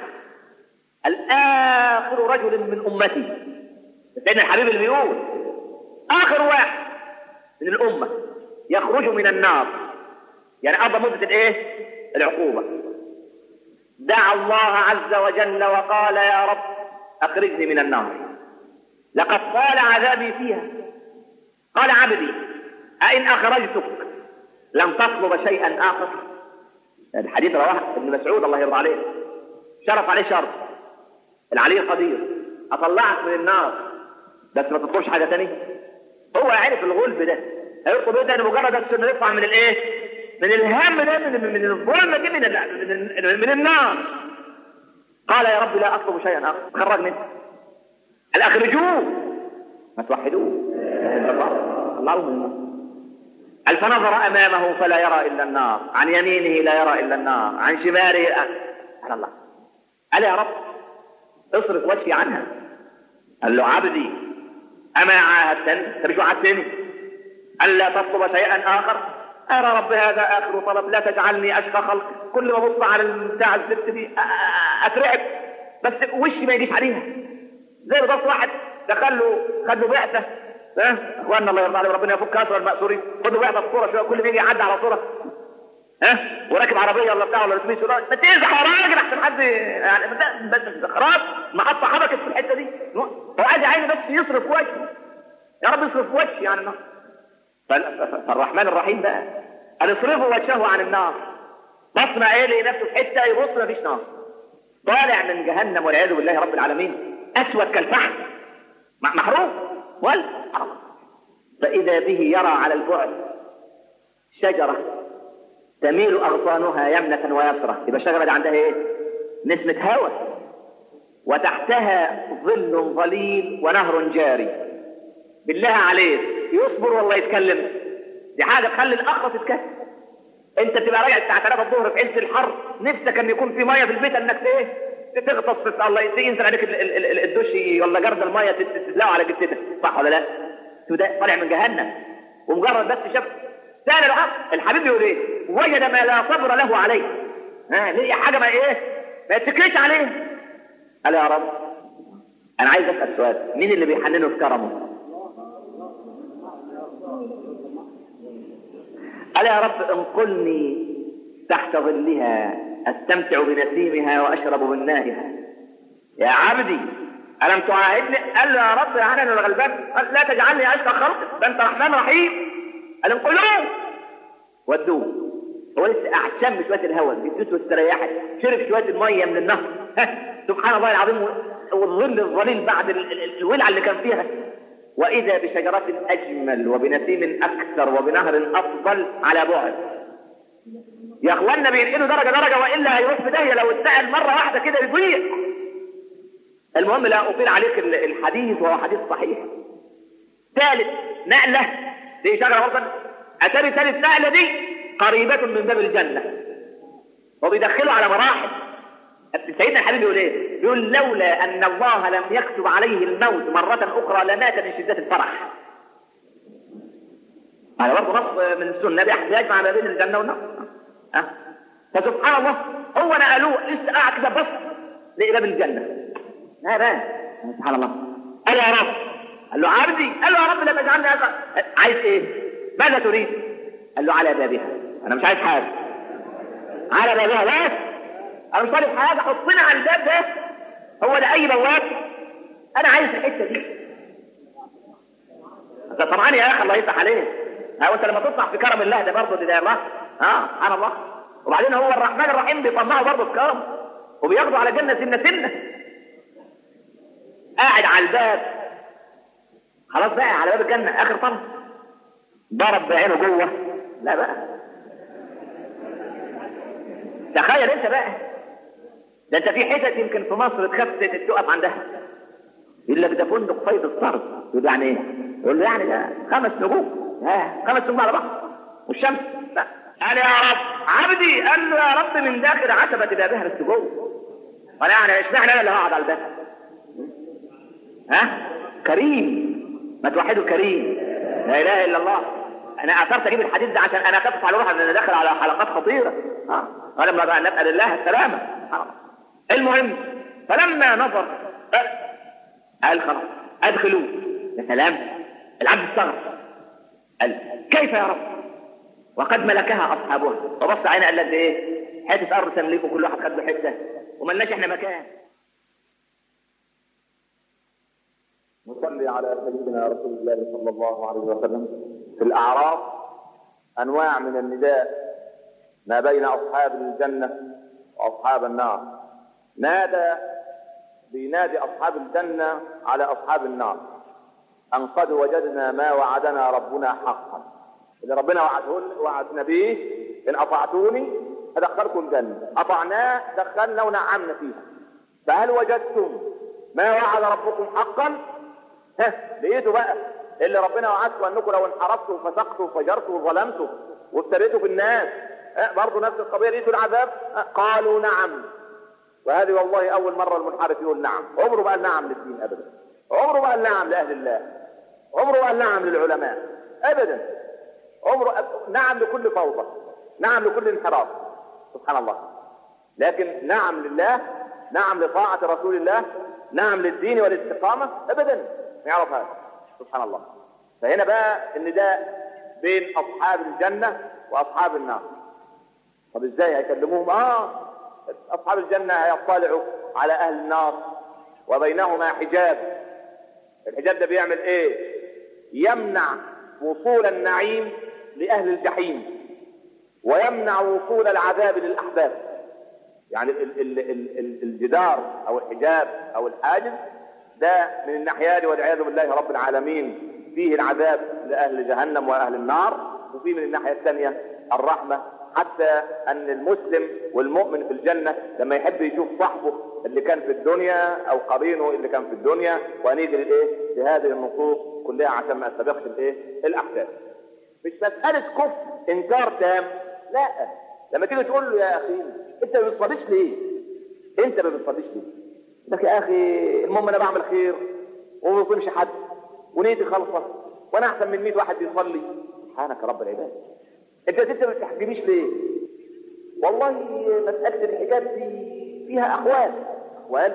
الاخر رجل من امتي سيدنا الحبيب اللي بيقول اخر واحد من الامه يخرج من النار يعني قضى مده الايه العقوبه دعا الله عز وجل وقال يا رب اخرجني من النار لقد طال عذابي فيها قال عبدي أئن أخرجتك لم تطلب شيئا آخر الحديث رواه ابن مسعود الله يرضى عليه شرف عليه شرط العلي القدير أطلعك من النار بس ما تطلبش حاجة تانية هو عارف الغلب ده هيطلب ايه تاني مجرد بس انه يطلع من الايه؟ من الهم ده من من الظلمة دي من من, من النار قال يا رب لا أطلب شيئا آخر خرج منه قال أخرجوه ما توحدوه الله من النار قال فنظر امامه فلا يرى الا النار عن يمينه لا يرى الا النار عن شماله على الله قال يا رب اصرف وجهي عنها قال له عبدي اما عاهدتني انت مش وعدتني الا تطلب شيئا اخر ارى رب هذا اخر طلب لا تجعلني اشقى خلق كل ما ابص على بتاع الزفت دي اترعب بس وشي ما يجيش عليها زي بالظبط واحد دخل له خد له بعثه ها اخواننا الله يرضى عليهم ربنا يفك اسر المأسورين خدوا بعض الصوره شويه كل ما يجي يعدي على صوره ها وراكب عربيه ولا بتاع ولا اتوبيس ولا ما تزح يا راجل احسن حد يعني بس خلاص محطه حبكت في الحته دي هو عايز عيني بس يصرف وجهه يا رب يصرف وجهي عن النار فالرحمن الرحيم بقى قال اصرفوا وجهه عن النار بصنا ايه لقي نفسه في حته يبص ما فيش نار طالع من جهنم والعياذ بالله رب العالمين اسود كالفحم محروق ولا فإذا به يرى على البعد شجرة تميل أغصانها يمنة ويسرة يبقى الشجرة دي عندها إيه؟ نسمة هواء وتحتها ظل ظليل ونهر جاري بالله عليك يصبر والله يتكلم دي حاجة تخلي الأخرة تتكلم أنت تبقى راجع الساعة 3 الظهر في عز الحر نفسك أن يكون في مية في البيت أنك إيه؟ تغطس في الله ينزل عليك الدش ولا جرد الميه تتلاقوا على جثتك صح ولا لا؟ ده طالع من جهنم ومجرد بس شاف سال العقل الحبيب يقول ايه؟ وجد ما لا صبر له عليه ها ليه حاجه ما ايه؟ ما يتكلش عليه قال يا رب انا عايز اسال سؤال مين اللي بيحننه في كرمه؟ قال يا رب انقلني تحت ظلها استمتع بنسيمها واشرب من مائها يا عبدي الم تعاهدني قال له يا رب يا انا الغلبان قال لا تجعلني اشقى خلقك ده انت رحمن رحيم قال انقلوه ودوه هو لسه قاعد شم شويه الهواء جسمته استريحت شرب شويه الميه من النهر سبحان الله العظيم والظل الظليل بعد الولعه اللي كان فيها واذا بشجره اجمل وبنسيم اكثر وبنهر افضل على بعد يا اخوانا بينقلوا درجه درجه والا هيروح في داهيه لو اتسال مره واحده كده يضيع المهم لا اطيل عليك الحديث وهو حديث صحيح ثالث نقله دي شجره برضه اتاري ثالث نقله دي قريبه من باب الجنه وبيدخلوا على مراحل سيدنا الحبيب يقول ايه؟ يقول لولا ان الله لم يكتب عليه الموت مره اخرى لمات من شده الفرح. هذا برضه نص من السنه بيجمع ما بين الجنه والنار. أه؟ فسبحان الله هو نقلوه لسه قاعد كده بص لقي باب الجنه لا بقى سبحان الله قال يا رب قال له عبدي قال له يا رب لا تجعلني هذا عايز ايه؟ ماذا تريد؟ قال له على بابها انا مش عايز حاجه على بابها بس انا مش طالب حاجه حطنا على الباب ده هو ده اي بواب انا عايز الحته دي طبعا يا اخي الله يفتح عليك ها وانت لما تطلع في كرم الله ده برضه ده الله اه سبحان الله وبعدين هو الرحمن الرحيم بيطمعه برضه في كرم وبياخده على جنه سنه سنه قاعد على الباب خلاص بقى على باب الجنة آخر طلب ضرب بعينه جوه لا بقى تخيل انت بقى ده انت في حتت يمكن في مصر تخاف تقف عندها يقول لك ده فندق فيض الصرف يقول يعني ايه؟ يقول له يعني ده خمس نجوم ها خمس نجوم على بعض والشمس لا قال يا رب عبدي قال له يا رب من داخل عتبة بابها بس جوه قال يعني اشمعنى انا اللي هقعد على الباب ها كريم ما توحدوا كريم لا اله الا الله انا اثرت اجيب الحديث ده عشان انا اخفف على روحي ان انا داخل على حلقات خطيره ها ولما بقى نسال الله السلامه المهم فلما نظر قال خلاص ادخلوه يا سلام العبد استغرب قال كيف يا رب وقد ملكها اصحابها وبص عينها قال لك ايه حته ارض تملكه كل واحد خد له حته وملناش احنا مكان نصلي على سيدنا رسول الله صلى الله عليه وسلم في الاعراف انواع من النداء ما بين اصحاب الجنه واصحاب النار نادى بينادي اصحاب الجنه على اصحاب النار ان قد وجدنا ما وعدنا ربنا حقا اللي ربنا وعده وعدنا به ان اطعتوني ادخلكم الجنه اطعناه دخلنا ونعمنا فيها فهل وجدتم ما وعد ربكم حقا ها لقيتوا بقى اللي ربنا وعدكم انكم لو انحرفتوا وفسقتوا وفجرتوا وظلمتوا وابتليتوا في الناس برضه نفس القضيه لقيتوا العذاب قالوا نعم وهذه والله اول مره المنحرف يقول نعم عمره ما قال نعم للدين ابدا عمره ما قال نعم لاهل الله عمره ما قال نعم للعلماء ابدا عمره نعم لكل فوضى نعم لكل انحراف سبحان الله لكن نعم لله نعم لطاعة رسول الله نعم للدين والاستقامة ابدا ما يعرف هذا سبحان الله فهنا بقى النداء بين اصحاب الجنة واصحاب النار طب ازاي هيكلموهم اه اصحاب الجنة هيطلعوا على اهل النار وبينهما حجاب الحجاب ده بيعمل ايه يمنع وصول النعيم لأهل الجحيم ويمنع وصول العذاب للأحباب يعني ال ال ال ال الجدار أو الحجاب أو الحاجز ده من الناحية دي والعياذ بالله رب العالمين فيه العذاب لأهل جهنم وأهل النار وفيه من الناحية الثانية الرحمة حتى أن المسلم والمؤمن في الجنة لما يحب يشوف صاحبه اللي كان في الدنيا أو قرينه اللي كان في الدنيا وهنيجي للإيه؟ لهذه النصوص كلها عشان ما أسبقش الإيه؟ الأحداث. مش مسألة كفر إنكار تام لا لما تيجي تقول له يا أخي أنت ما بتصليش ليه؟ أنت ما بتصليش ليه؟ لك يا أخي المهم أنا بعمل خير وما بظلمش حد ونيتي خالصة وأنا أحسن من 100 واحد بيصلي سبحانك رب العباد أنت أنت ما بتحجبيش ليه؟ والله مسألة الحجاب دي فيها أقوال أقوال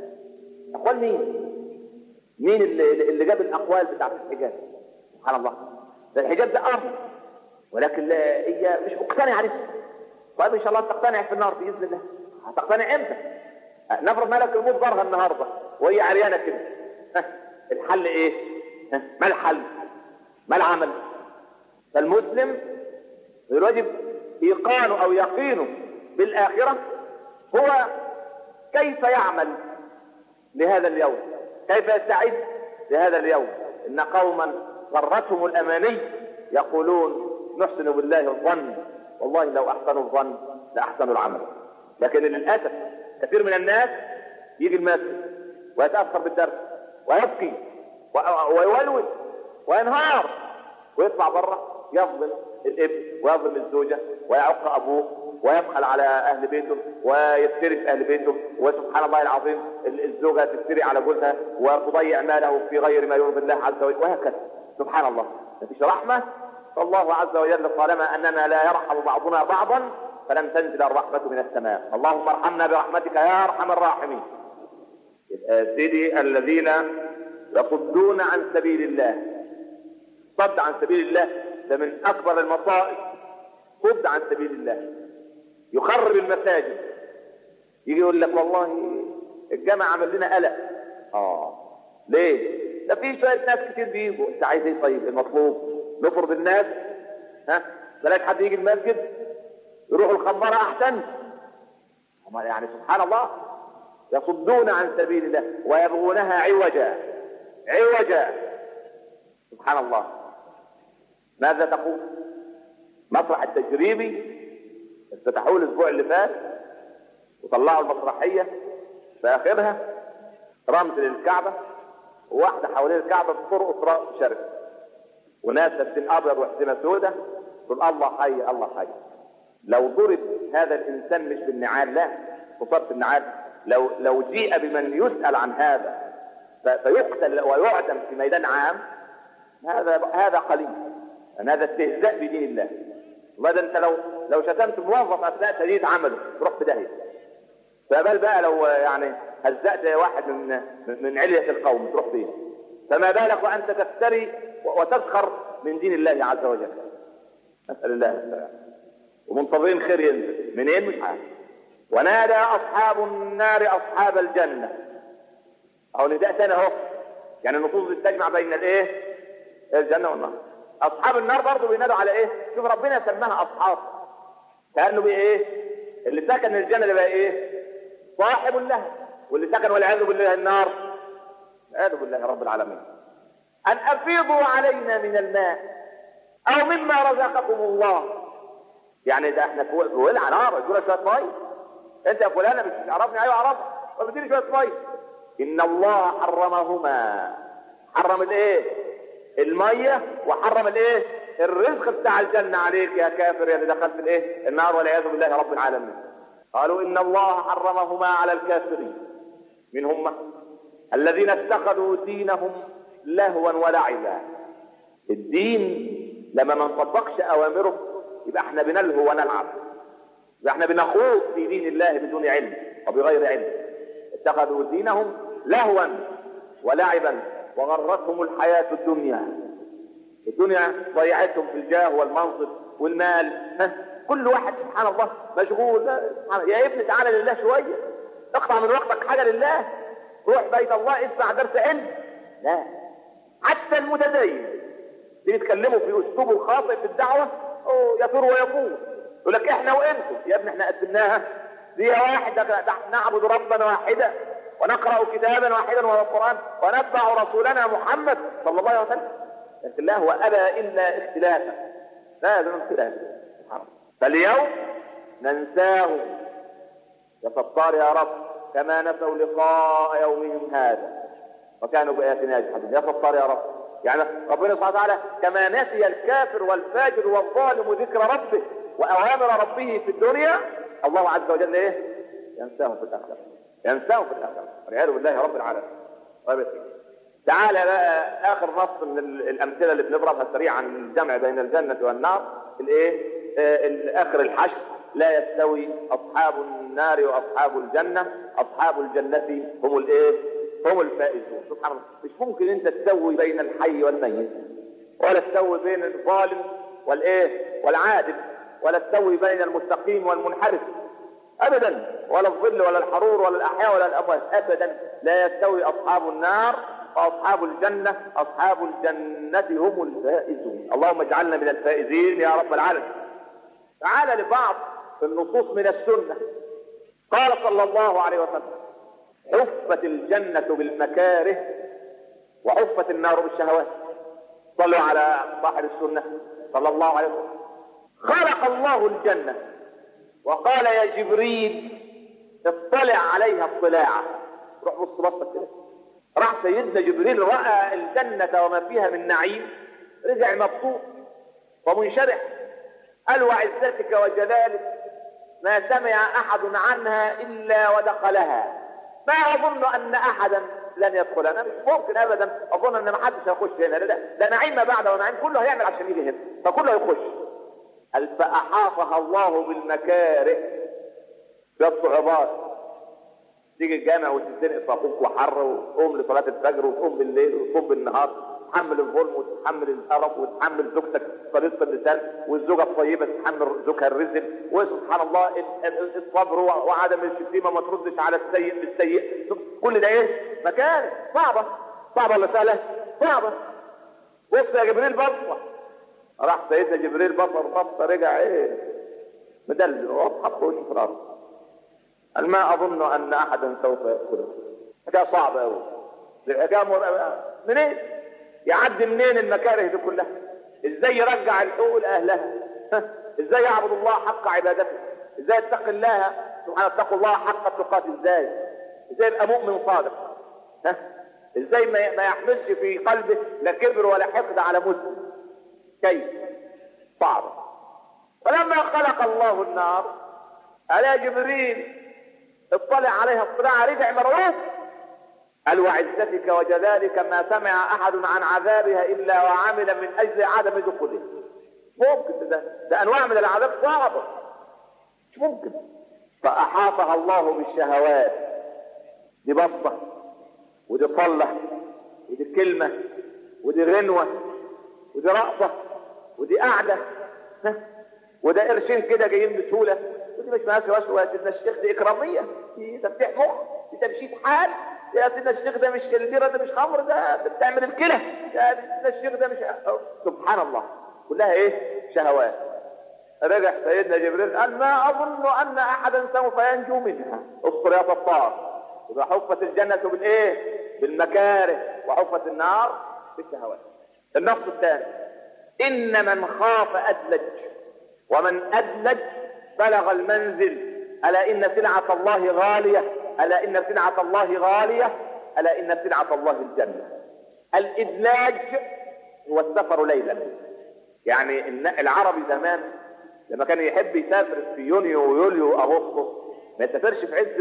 أقوال مين؟ مين اللي, اللي جاب الأقوال بتاعت الحجاب؟ سبحان الله ده الحجاب ده امر ولكن هي مش مقتنعه لسه طيب ان شاء الله تقتنع في النار باذن الله هتقتنع امتى نفرض ملك الموت ضرها النهارده وهي عريانه كده الحل ايه ما الحل ما العمل فالمسلم الواجب ايقانه او يقينه بالاخره هو كيف يعمل لهذا اليوم كيف يستعد لهذا اليوم ان قوما غرتهم الاماني يقولون نحسن بالله الظن والله لو احسنوا الظن لاحسنوا العمل لكن للاسف كثير من الناس يجي المسجد ويتاثر بالدرس ويبكي ويولول وينهار ويطلع بره يظلم الابن ويظلم الزوجه ويعق ابوه ويبخل على اهل بيته ويفتري في اهل بيته وسبحان الله العظيم الزوجه تفتري على جوزها وتضيع ماله في غير ما يرضي الله عز وجل وهكذا سبحان الله مفيش رحمة فالله عز وجل طالما أننا لا يرحم بعضنا بعضا فلن تنزل الرحمة من السماء اللهم ارحمنا برحمتك يا أرحم الراحمين سيدي الذين يصدون عن سبيل الله صد عن سبيل الله ده من أكبر المصائب صد عن سبيل الله يخرب المساجد يجي يقول لك والله الجامع عمل لنا قلق اه ليه ده في شويه ناس كتير بيجوا انت عايز ايه طيب المطلوب نفرض الناس ها بلاش حد يجي المسجد يروحوا الخمارة احسن يعني سبحان الله يصدون عن سبيل الله ويبغونها عوجا عوجا سبحان الله ماذا تقول مسرح التجريبي افتتحوه الاسبوع اللي فات وطلعوا المسرحيه في اخرها رمز للكعبه وواحده حوالين الكعبه بترقص رقص شرقي وناس لابسين ابيض وحزمه سوداء تقول الله حي الله حي لو ضرب هذا الانسان مش بالنعال لا قصرت النعال لو لو جيء بمن يسال عن هذا فيقتل ويعدم في ميدان عام هذا هذا قليل أن هذا استهزاء بدين الله والله ده انت لو لو شتمت موظف اثناء تدريس عمله تروح في داهيه فبال بقى لو يعني هزأت واحد من من علية القوم تروح فين فما بالك وانت تفتري وتسخر من دين الله عز وجل نسأل الله السلامة ومنتظرين خير ينزل منين مش عارف ونادى اصحاب النار اصحاب الجنة اهو نداء تاني اهو يعني النصوص بتجمع بين الايه الجنة والنار اصحاب النار برضه بينادوا على ايه شوف ربنا سماها اصحاب كانه بقى ايه اللي سكن الجنه ده بقى ايه صاحب لها واللي سكن والعياذ بالله النار والعياذ بالله رب العالمين ان افيضوا علينا من الماء او مما رزقكم الله يعني ده احنا في ولع نار يقول شويه ميه انت يا فلانه مش تعرفني ايوه اعرفك فبديني شويه ميه ان الله حرمهما حرم الايه الميه وحرم الايه الرزق بتاع الجنه عليك يا كافر يا اللي دخلت الايه النار والعياذ بالله رب العالمين قالوا ان الله حرمهما على الكافرين من هم الذين اتخذوا دينهم لهوا ولعبا الدين لما ما نطبقش اوامره يبقى احنا بنلهو ونلعب يبقى احنا بنخوض في دين الله بدون علم وبغير علم اتخذوا دينهم لهوا ولعبا وغرتهم الحياة الدنيا الدنيا ضيعتهم في الجاه والمنصب والمال ها كل واحد سبحان الله مشغول لا سبحان يا ابني تعالى لله شوية اقطع من وقتك حاجة لله روح بيت الله اسمع درس علم لا حتى المتدين بيتكلموا في اسلوبه الخاطئ في الدعوة يطير ويقول يقول لك احنا وانتم يا ابني احنا قدمناها دي واحدة نعبد ربا واحدا ونقرأ كتابا واحدا وهو القرآن ونتبع رسولنا محمد صلى الله عليه وسلم لكن الله هو أبى إلا اختلافا لازم اختلاف فاليوم ننساهم يا ستار يا رب كما نسوا لقاء يومهم هذا وكانوا بآياتنا يجحدون يا ستار يا رب يعني ربنا سبحانه وتعالى كما نسي الكافر والفاجر والظالم ذكر ربه وأوامر ربه في الدنيا الله عز وجل ايه ينساهم في الآخرة ينساهم في الآخرة والعياذ بالله رب العالمين طيب تعالى بقى آخر نص من الأمثلة اللي بنضربها سريعا من الجمع بين الجنة والنار الإيه؟ آه آخر الحشر لا يستوي أصحاب النار وأصحاب الجنة أصحاب الجنة هم الإيه؟ هم الفائزون سبحان الله مش ممكن أنت تسوي بين الحي والميت ولا تسوي بين الظالم والإيه؟ والعادل ولا تسوي بين المستقيم والمنحرف ابدا ولا الظل ولا الحرور ولا الاحياء ولا الاموات ابدا لا يستوي اصحاب النار واصحاب الجنه اصحاب الجنه هم الفائزون اللهم اجعلنا من الفائزين يا رب العالمين تعال لبعض النصوص من السنه قال صلى الله عليه وسلم حفت الجنه بالمكاره وحفت النار بالشهوات صلوا على صاحب السنه صلى الله عليه وسلم خلق الله الجنه وقال يا جبريل اطلع عليها اطلاعا روح بص بصك كده راح سيدنا جبريل راى الجنه وما فيها من نعيم رجع مبسوط ومنشرح قال وعزتك وجلالك ما سمع احد عنها الا ودخلها ما اظن ان احدا لن يدخل انا مش ممكن ابدا اظن ان ما حدش هيخش هنا لا ده نعيم ما بعد ونعيم كله هيعمل عشان يجي هنا فكله هيخش قال فأحاطها الله بالمكاره بالصعوبات تيجي الجامع وتتزنق في اخوك وحر وتقوم لصلاة الفجر وتقوم بالليل وتقوم بالنهار تحمل الظلم وتحمل القرف وتحمل زوجتك طريقة اللسان والزوجة الطيبة تحمل زوجها الرزل وسبحان الله الصبر وعدم الشتيمة ما تردش على السيء بالسيء كل ده ايه؟ مكان صعبة صعبة ولا سهلة؟ صعبة بص يا جبريل بصة راح سيدنا جبريل بصر بصة رجع ايه مدلل وحط وشه في الارض قال ما اظن ان احدا سوف ياكله حكايه صعبه قوي الحكايه منين؟ يعدي منين المكاره دي كلها ازاي يرجع الحقوق لاهلها ازاي يعبد الله حق عبادته ازاي يتقي الله سبحانه اتقوا الله حق التقاة ازاي ازاي يبقى مؤمن صادق ها ازاي ما يحملش في قلبه لا كبر ولا حقد على مسلم كيف صعب فلما خلق الله النار على جبريل اطلع عليها اطلاع رجع مرعوب قال وعزتك وجلالك ما سمع احد عن عذابها الا وعمل من اجل عدم دخوله ممكن ده ده انواع من العذاب صعبه مش ممكن فاحاطها الله بالشهوات دي بصه ودي طله ودي كلمه ودي غنوه ودي رقصه ودي قعده وده قرشين كده جايين بسهوله ودي مش ماشي وشوه يا سيدنا الشيخ دي اكراميه دي تفتيح مخ دي تمشيط حال يا سيدنا الشيخ ده مش البيره ده مش خمر ده ده بتعمل الكلى يا سيدنا الشيخ ده مش سبحان الله كلها ايه شهوات رجع سيدنا جبريل قال ما اظن ان احدا سوف ينجو منها اصبر يا طبطار اذا حفت الجنه بالايه بالمكاره وحفت النار بالشهوات النص الثاني ان من خاف ادلج ومن ادلج بلغ المنزل الا ان سلعه الله غاليه الا ان سلعه الله غاليه الا ان سلعه الله الجنه الادلاج هو السفر ليلا يعني العربي زمان لما كان يحب يسافر في يونيو ويوليو واغسطس ما يسافرش في عز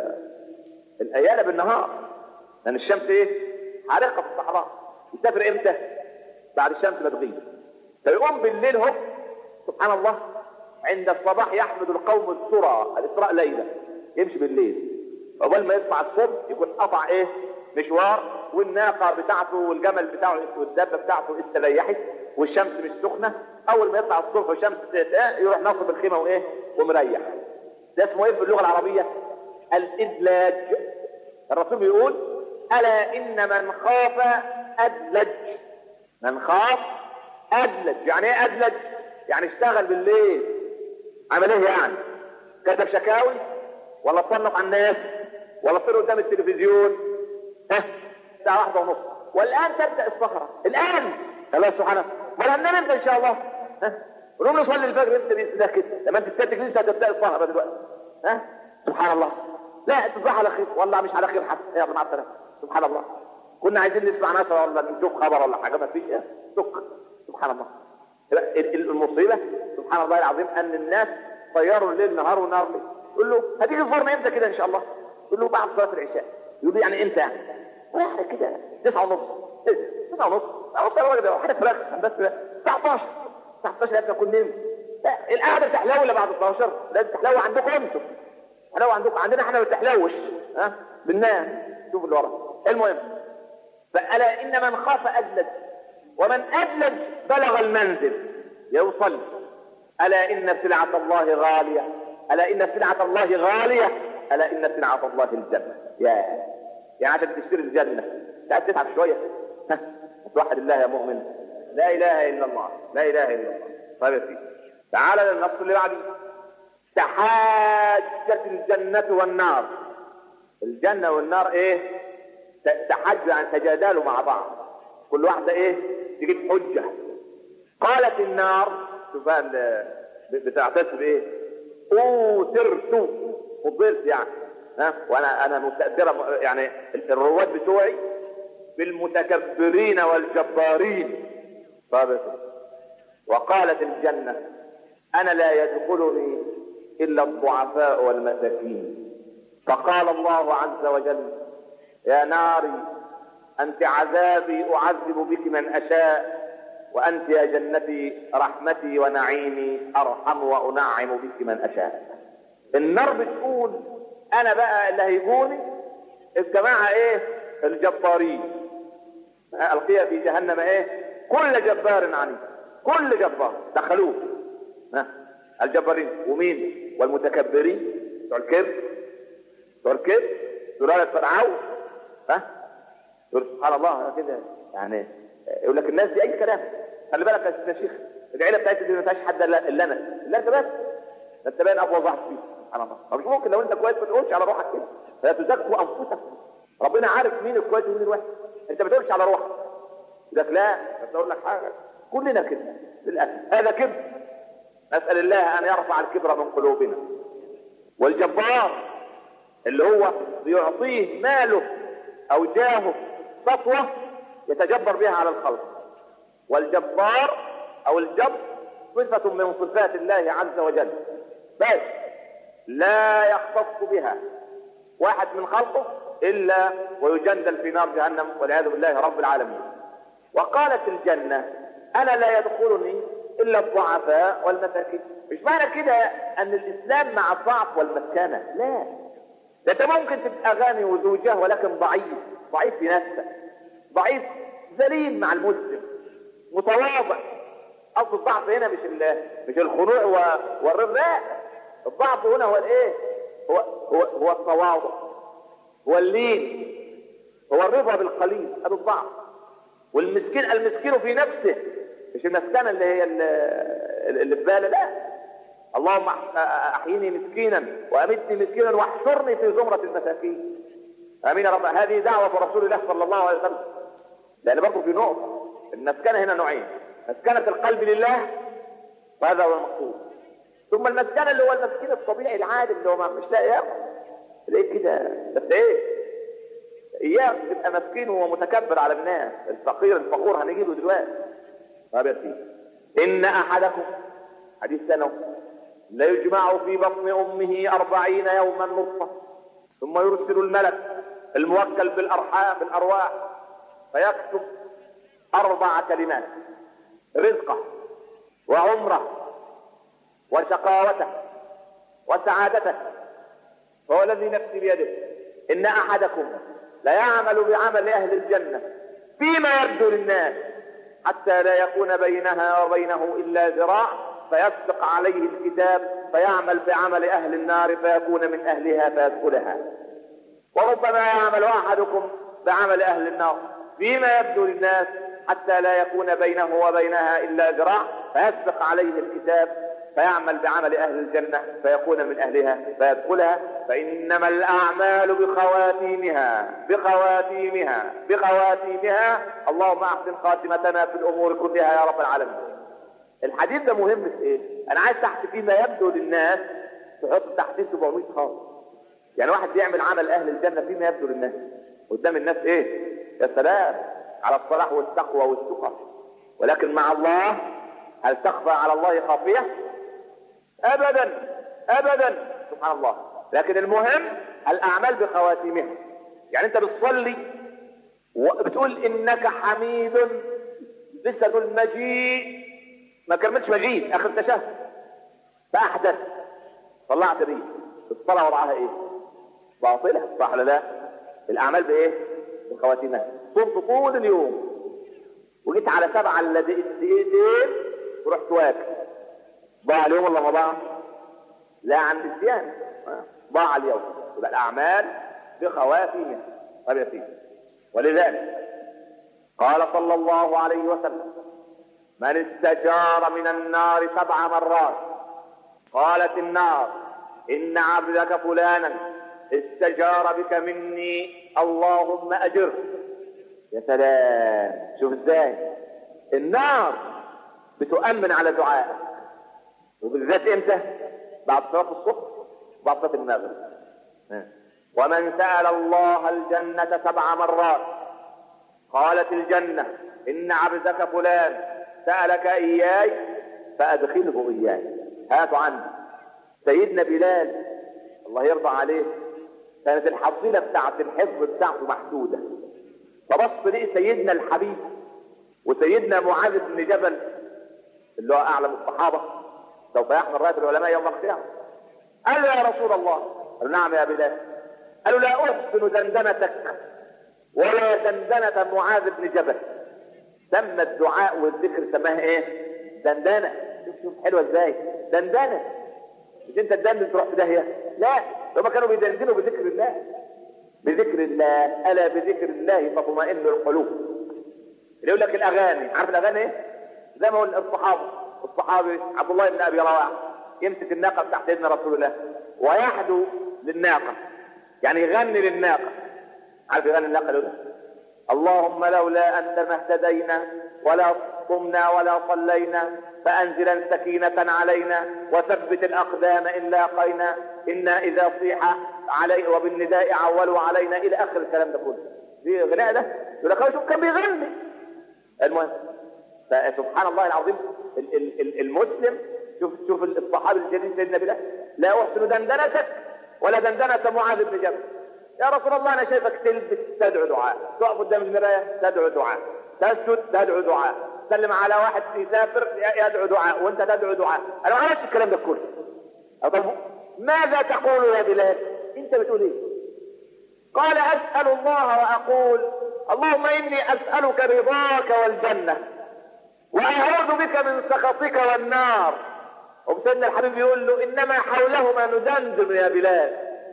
الايام بالنهار لان الشمس ايه حارقه في الصحراء يسافر امتى بعد الشمس ما تغيب فيقوم بالليل هو سبحان الله عند الصباح يحمد القوم السرى الاسراء ليلا يمشي بالليل عقبال ما يطلع الصبح يكون قطع ايه مشوار والناقه بتاعته والجمل بتاعه والدابه بتاعته استريحت والشمس مش سخنه اول ما يطلع الصبح والشمس يروح ناصب الخيمه وايه ومريح ده اسمه ايه في اللغه العربيه الادلاج الرسول بيقول الا ان من خاف ادلج من خاف ادلج يعني ايه ادلج يعني اشتغل بالليل عمل ايه يعني كتب شكاوي ولا تصنف على الناس ولا تصير قدام التلفزيون ها الساعه واحدة ونص والان تبدا الصخره الان الله سبحانه ما هننام امتى ان شاء الله ها ونقوم نصلي الفجر امتى باذن الله كده لما انت تستنتج لسه هتبدا الصخره دلوقتي ها سبحان الله لا تصبح على خير والله مش على خير حتى يلا مع السلامه سبحان الله كنا عايزين نسمع ناس ولا نشوف خبر ولا حاجه ما فيش سك سبحان الله المصيبه سبحان الله العظيم ان الناس طيروا الليل نهار ونهار ليل يقول له هتيجي تزورنا امتى كده ان شاء الله يقول له بعد صلاه العشاء يقول له يعني امتى يعني واحد كده تسعة ونص تسعة ونص ونص الراجل ده حاجه فراغ بس 19 19 لازم اكون نمت القعده بتحلو ولا بعد 12 لازم تحلو عندكم انتم تحلو عندكم عندنا احنا ما بتحلوش ها بننام شوف اللي ورا المهم فألا إن من خاف أدلج ومن أدلج بلغ المنزل يوصل ألا إن سلعة الله غالية ألا إن سلعة الله غالية ألا إن سلعة الله الجنة يا يعني عشان تشتري الجنة لا تتعب شوية توحد الله يا مؤمن لا إله إلا الله لا إله إلا الله طيب يا سيدي تعال للنص اللي بعده تحاجت الجنة والنار الجنة والنار ايه تحاجوا يعني تجادلوا مع بعض كل واحدة ايه تجيب حجة قالت النار شوف بقى بتعتز بايه اوترت فضلت يعني ها وانا انا مستأثرة يعني الرواد بتوعي بالمتكبرين والجبارين طيب وقالت الجنة انا لا يدخلني الا الضعفاء والمساكين فقال الله عز وجل يا ناري انت عذابي اعذب بك من اشاء وانت يا جنتي رحمتي ونعيمي ارحم وانعم بك من اشاء النار بتقول انا بقى اللي هيجوني الجماعه ايه الجبارين القيا في جهنم ايه كل جبار عنيد كل جبار دخلوه ها الجبارين ومين والمتكبرين بتوع الكبر بتوع الكبر سلالة فرعون ها يقول سبحان الله كده يعني يقول لك الناس دي اي كلام خلي بالك يا شيخ العيله بتاعتي دي ما فيهاش حد الا انا الا انت بس انت باين ابوظ واحد فيه سبحان الله مش ممكن لو انت كويس ما تقولش على روحك كده فلا تزكوا انفسكم ربنا عارف مين الكويس ومين الوحش انت ما تقولش على روحك لك لا بس اقول لك حاجه كلنا كده للاسف هذا كبر نسال الله ان يرفع الكبر من قلوبنا والجبار اللي هو بيعطيه ماله او جاهه سطوه يتجبر بها على الخلق والجبار او الجبر صفه من صفات الله عز وجل بس لا يختص بها واحد من خلقه الا ويجندل في نار جهنم والعياذ بالله رب العالمين وقالت الجنه انا لا يدخلني الا الضعفاء والمساكين مش معنى كده ان الاسلام مع الضعف والمسكنه لا ده انت ممكن تبقى غني وزوجه ولكن ضعيف ضعيف في نفسك ضعيف ذليل مع المسلم متواضع اصل الضعف هنا مش مش الخنوع والرضا الضعف هنا هو الايه هو هو هو التواضع هو اللين هو الرضا بالقليل هذا الضعف والمسكين المسكين في نفسه مش المسكنة اللي هي اللي في باله لا اللهم احيني مسكينا وامتني مسكينا واحشرني في زمرة المساكين امين يا رب هذه دعوة رسول الله صلى الله عليه وسلم لان برضه في نقطة المسكنة هنا نوعين مسكنة القلب لله وهذا هو المقصود ثم المسكنة اللي هو المسكين الطبيعي العادي اللي هو مش لاقي ياكل تلاقيه كده بس ايه اياك تبقى مسكين وهو متكبر على الناس الفقير الفخور هنجيبه دلوقتي طب يا سيدي ان احدكم حديث سنه لا يجمع في بطن امه أربعين يوما نطفه ثم يرسل الملك الموكل بالارحام بالارواح فيكتب اربع كلمات رزقه وعمره وشقاوته وسعادته فهو الذي نفسي بيده ان احدكم لا يعمل بعمل اهل الجنه فيما يبدو للناس حتى لا يكون بينها وبينه الا ذراع فيسبق عليه الكتاب فيعمل بعمل اهل النار فيكون من اهلها فيدخلها وربما يعمل احدكم بعمل اهل النار فيما يبدو للناس حتى لا يكون بينه وبينها الا ذراع فيسبق عليه الكتاب فيعمل بعمل اهل الجنه فيكون من اهلها فيدخلها فانما الاعمال بخواتيمها بخواتيمها بخواتيمها اللهم احسن خاتمتنا في الامور كلها يا رب العالمين الحديث ده مهم في ايه انا عايز تحت فيما يبدو للناس تحط تحتيه 700 خط يعني واحد بيعمل عمل اهل الجنه فيما يبدو للناس قدام الناس ايه يا سلام على الصلاح والتقوى والتقى ولكن مع الله هل تخفى على الله خافيه ابدا ابدا سبحان الله لكن المهم الاعمال بخواتيمها يعني انت بتصلي وبتقول انك حميد جسد المجيد ما كملتش مجيد اخر تشهد فاحدث طلعت بيه الصلاه وضعها ايه باطله صح ولا لا الاعمال بايه بخواتيمها صمت طول اليوم وجيت على سبعه الا دقيقتين ورحت واكل ضاع اليوم ولا ما ضاع؟ لا عند الصيام ضاع اليوم يبقى الاعمال بخواتيمها طب يا سيدي ولذلك قال صلى الله عليه وسلم من استجار من النار سبع مرات قالت النار ان عبدك فلانا استجار بك مني اللهم اجره يا سلام شوف ازاي النار بتؤمن على دعائك وبالذات امتى بعد صلاه الصبح بعد صلاه المغرب ومن سال الله الجنه سبع مرات قالت الجنه ان عبدك فلان سالك اياي فادخله اياي هاتوا عندي سيدنا بلال الله يرضى عليه كانت الحصيله بتاعت الحفظ بتاعته محدوده فبص ليه سيدنا الحبيب وسيدنا معاذ بن جبل اللي هو اعلم الصحابه سوف يحمل رايه العلماء يوم القيامه قال له يا رسول الله قال نعم يا بلال قالوا لا احسن دندنتك ولا دندنه معاذ بن جبل سمى الدعاء والذكر سماها ايه دندنه شوف شوف حلوه ازاي دندنه مش انت تدندن تروح في داهيه لا هما كانوا بيدندنوا بذكر الله بذكر الله الا بذكر الله تطمئن القلوب اللي يقول لك الاغاني عارف الاغاني ايه زي ما قلنا الصحابه الصحابي عبد الله بن ابي رواحه يمسك الناقه بتاعت سيدنا رسول الله ويحدو للناقه يعني يغني للناقه عارف يغني الناقه لولا اللهم لولا أنت ما اهتدينا ولا قمنا ولا صلينا فأنزلا سكينة علينا وثبت الأقدام إن لاقينا إنا إذا صيح علي وبالنداء عولوا علينا إلى آخر الكلام ده كله دي غناء ده يقول لك شوف كان بيغني المهم فسبحان الله العظيم ال- ال- ال- المسلم شوف شوف الصحابي الجليل سيدنا بلال لا احسن دندنتك ولا دندنه معاذ بن جبل يا رسول الله انا شايفك تلبس تدعو دعاء تقف قدام المرايه تدعو دعاء تسجد تدعو دعاء تسلم على واحد يسافر يدعو دعاء وانت تدعو دعاء انا ما عملتش الكلام ده كله طب ماذا تقول يا بلال انت بتقول ايه قال اسال الله واقول اللهم اني اسالك رضاك والجنه واعوذ بك من سخطك والنار وسيدنا الحبيب يقول له انما حولهما ندندن يا بلال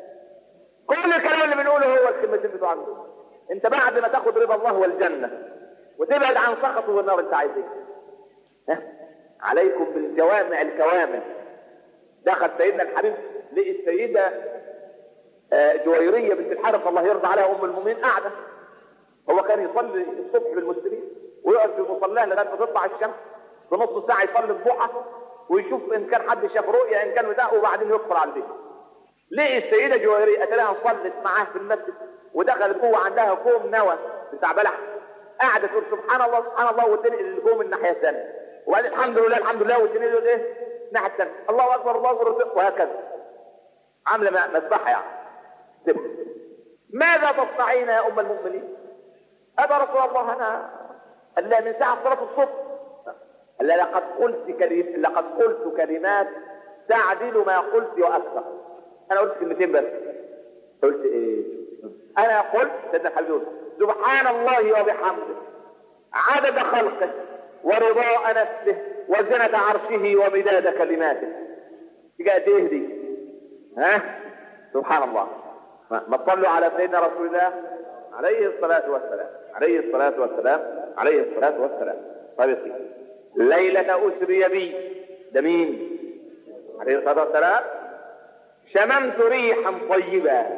كل الكلام اللي بنقوله هو الكلمتين بتوع عنده انت بعد ما تاخد رضا الله والجنه وتبعد عن سخطه والنار انت عايز ايه؟ ها؟ عليكم بالجوامع الكوامل دخل سيدنا الحبيب لقي السيده آه، جويريه بنت الحارث الله يرضى عليها ام المؤمنين قاعده هو كان يصلي الصبح بالمسلمين ويقعد في مصلاه لغايه ما تطلع الشمس في نص ساعه يصلي الضحى ويشوف ان كان حد شاف رؤيا ان كان بتاع وبعدين يدخل على البيت لقي السيده جويريه اتلاها صلت معاه في المسجد ودخلت جوه عندها كوم نوى بتاع بلح قاعده تقول سبحان الله سبحان الله وتنقل الكوم الناحيه الثانيه وبعدين الحمد لله الحمد لله وتنقل ايه الناحيه الثانيه الله اكبر الله اكبر وهكذا عامله مسبحه يعني سبح. ماذا تصنعين يا ام المؤمنين ابا رسول الله انا الا من ساعه صلاه الصبح الا لقد قلت كلم لقد قلت كلمات تعدل ما قلت واكثر انا قلت كلمتين بس قلت ايه انا قلت سيدنا الحبيب يقول سبحان الله وبحمده عدد خلقه ورضاء نفسه وزنة عرشه ومداد كلماته تيجي تهدي ها سبحان الله ما ما تصلوا على سيدنا رسول الله عليه الصلاة والسلام عليه الصلاة والسلام عليه الصلاة والسلام طيب يا سيدي. ليلة أسري بي ده مين عليه الصلاة والسلام شممت ريحا طيبا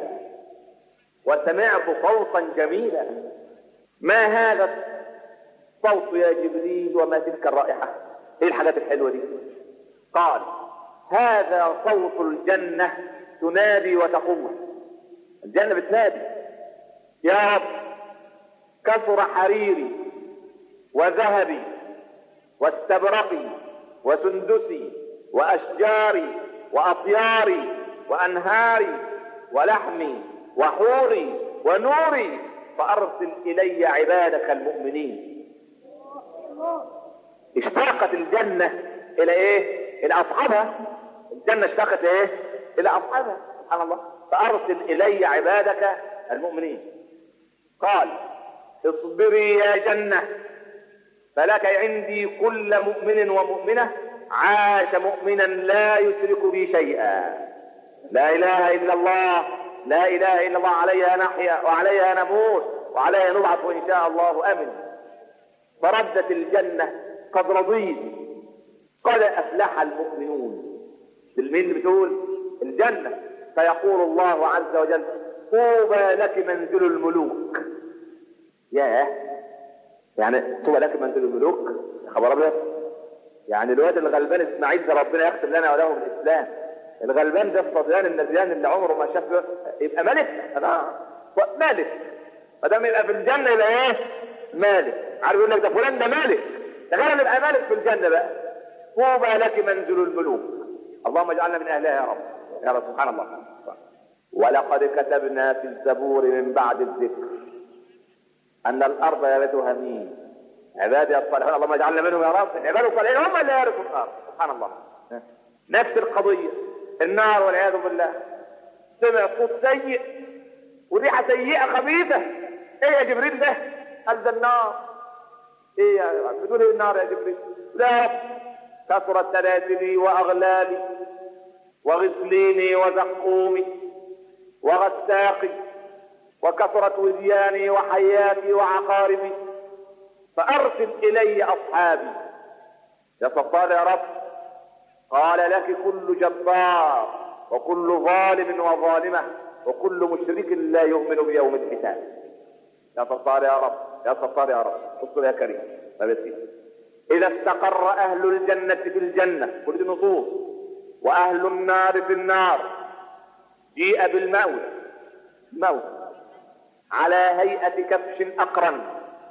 وسمعت صوتا جميلا ما هذا الصوت يا جبريل وما تلك الرائحة ايه الحاجات الحلوة دي قال هذا صوت الجنة تنادي وتقول الجنة بتنادي يا رب كثر حريري وذهبي واستبرقي وسندسي واشجاري واطياري وانهاري ولحمي وحوري ونوري فارسل الي عبادك المؤمنين اشتاقت الجنه الى ايه الى اصحابها الجنه اشتاقت ايه الى اصحابها سبحان الله فارسل الي عبادك المؤمنين قال اصبري يا جنه فلك عندي كل مؤمن ومؤمنة عاش مؤمنا لا يشرك بي شيئا لا إله إلا الله لا إله إلا الله عليها نحيا وعليها نموت وعليها نبعث إن شاء الله أمن فردت الجنة قد رضيت قد أفلح المؤمنون المين اللي بتقول الجنة فيقول الله عز وجل طوبى لك منزل الملوك ياه يعني طوبى لك منزل الملوك يا خبر ابيض يعني الواد الغلبان اسماعيل ده ربنا يختم لنا وله الاسلام الغلبان ده الصبيان النبيان اللي عمره ما شاف يبقى ملك انا مالك ما دام يبقى في الجنه يبقى ايه؟ مالك عارف يقول لك ده فلان ده مالك تخيل نبقى مالك في الجنه بقى طوبى لك منزل الملوك اللهم اجعلنا من اهلها يا رب يا رب سبحان الله ولقد كتبنا في الزبور من بعد الذكر ان الارض يرثها مين؟ عبادي الصالحون اللهم اجعلنا منهم يا رب العباد الصالحين هم اللي يرثوا الارض سبحان الله نفس القضيه النار والعياذ بالله سمع صوت سيء وريحه سيئه خبيثه ايه يا جبريل ده؟ قال ده النار ايه يا بتقول ايه النار يا جبريل؟ لا يا رب كثرت سلاسلي واغلالي وغسليني وزقومي وغساقي وكثرت ودياني وحياتي وعقاربي فأرسل إلي أصحابي يا ستار يا رب قال لك كل جبار وكل ظالم وظالمة وكل مشرك لا يؤمن بيوم الحساب يا ستار يا رب يا ستار يا رب اصبر يا كريم طيب يا سيدي اذا استقر اهل الجنة في الجنة كل دي نصوص واهل النار في النار جيء بالموت موت على هيئة كبش اقرن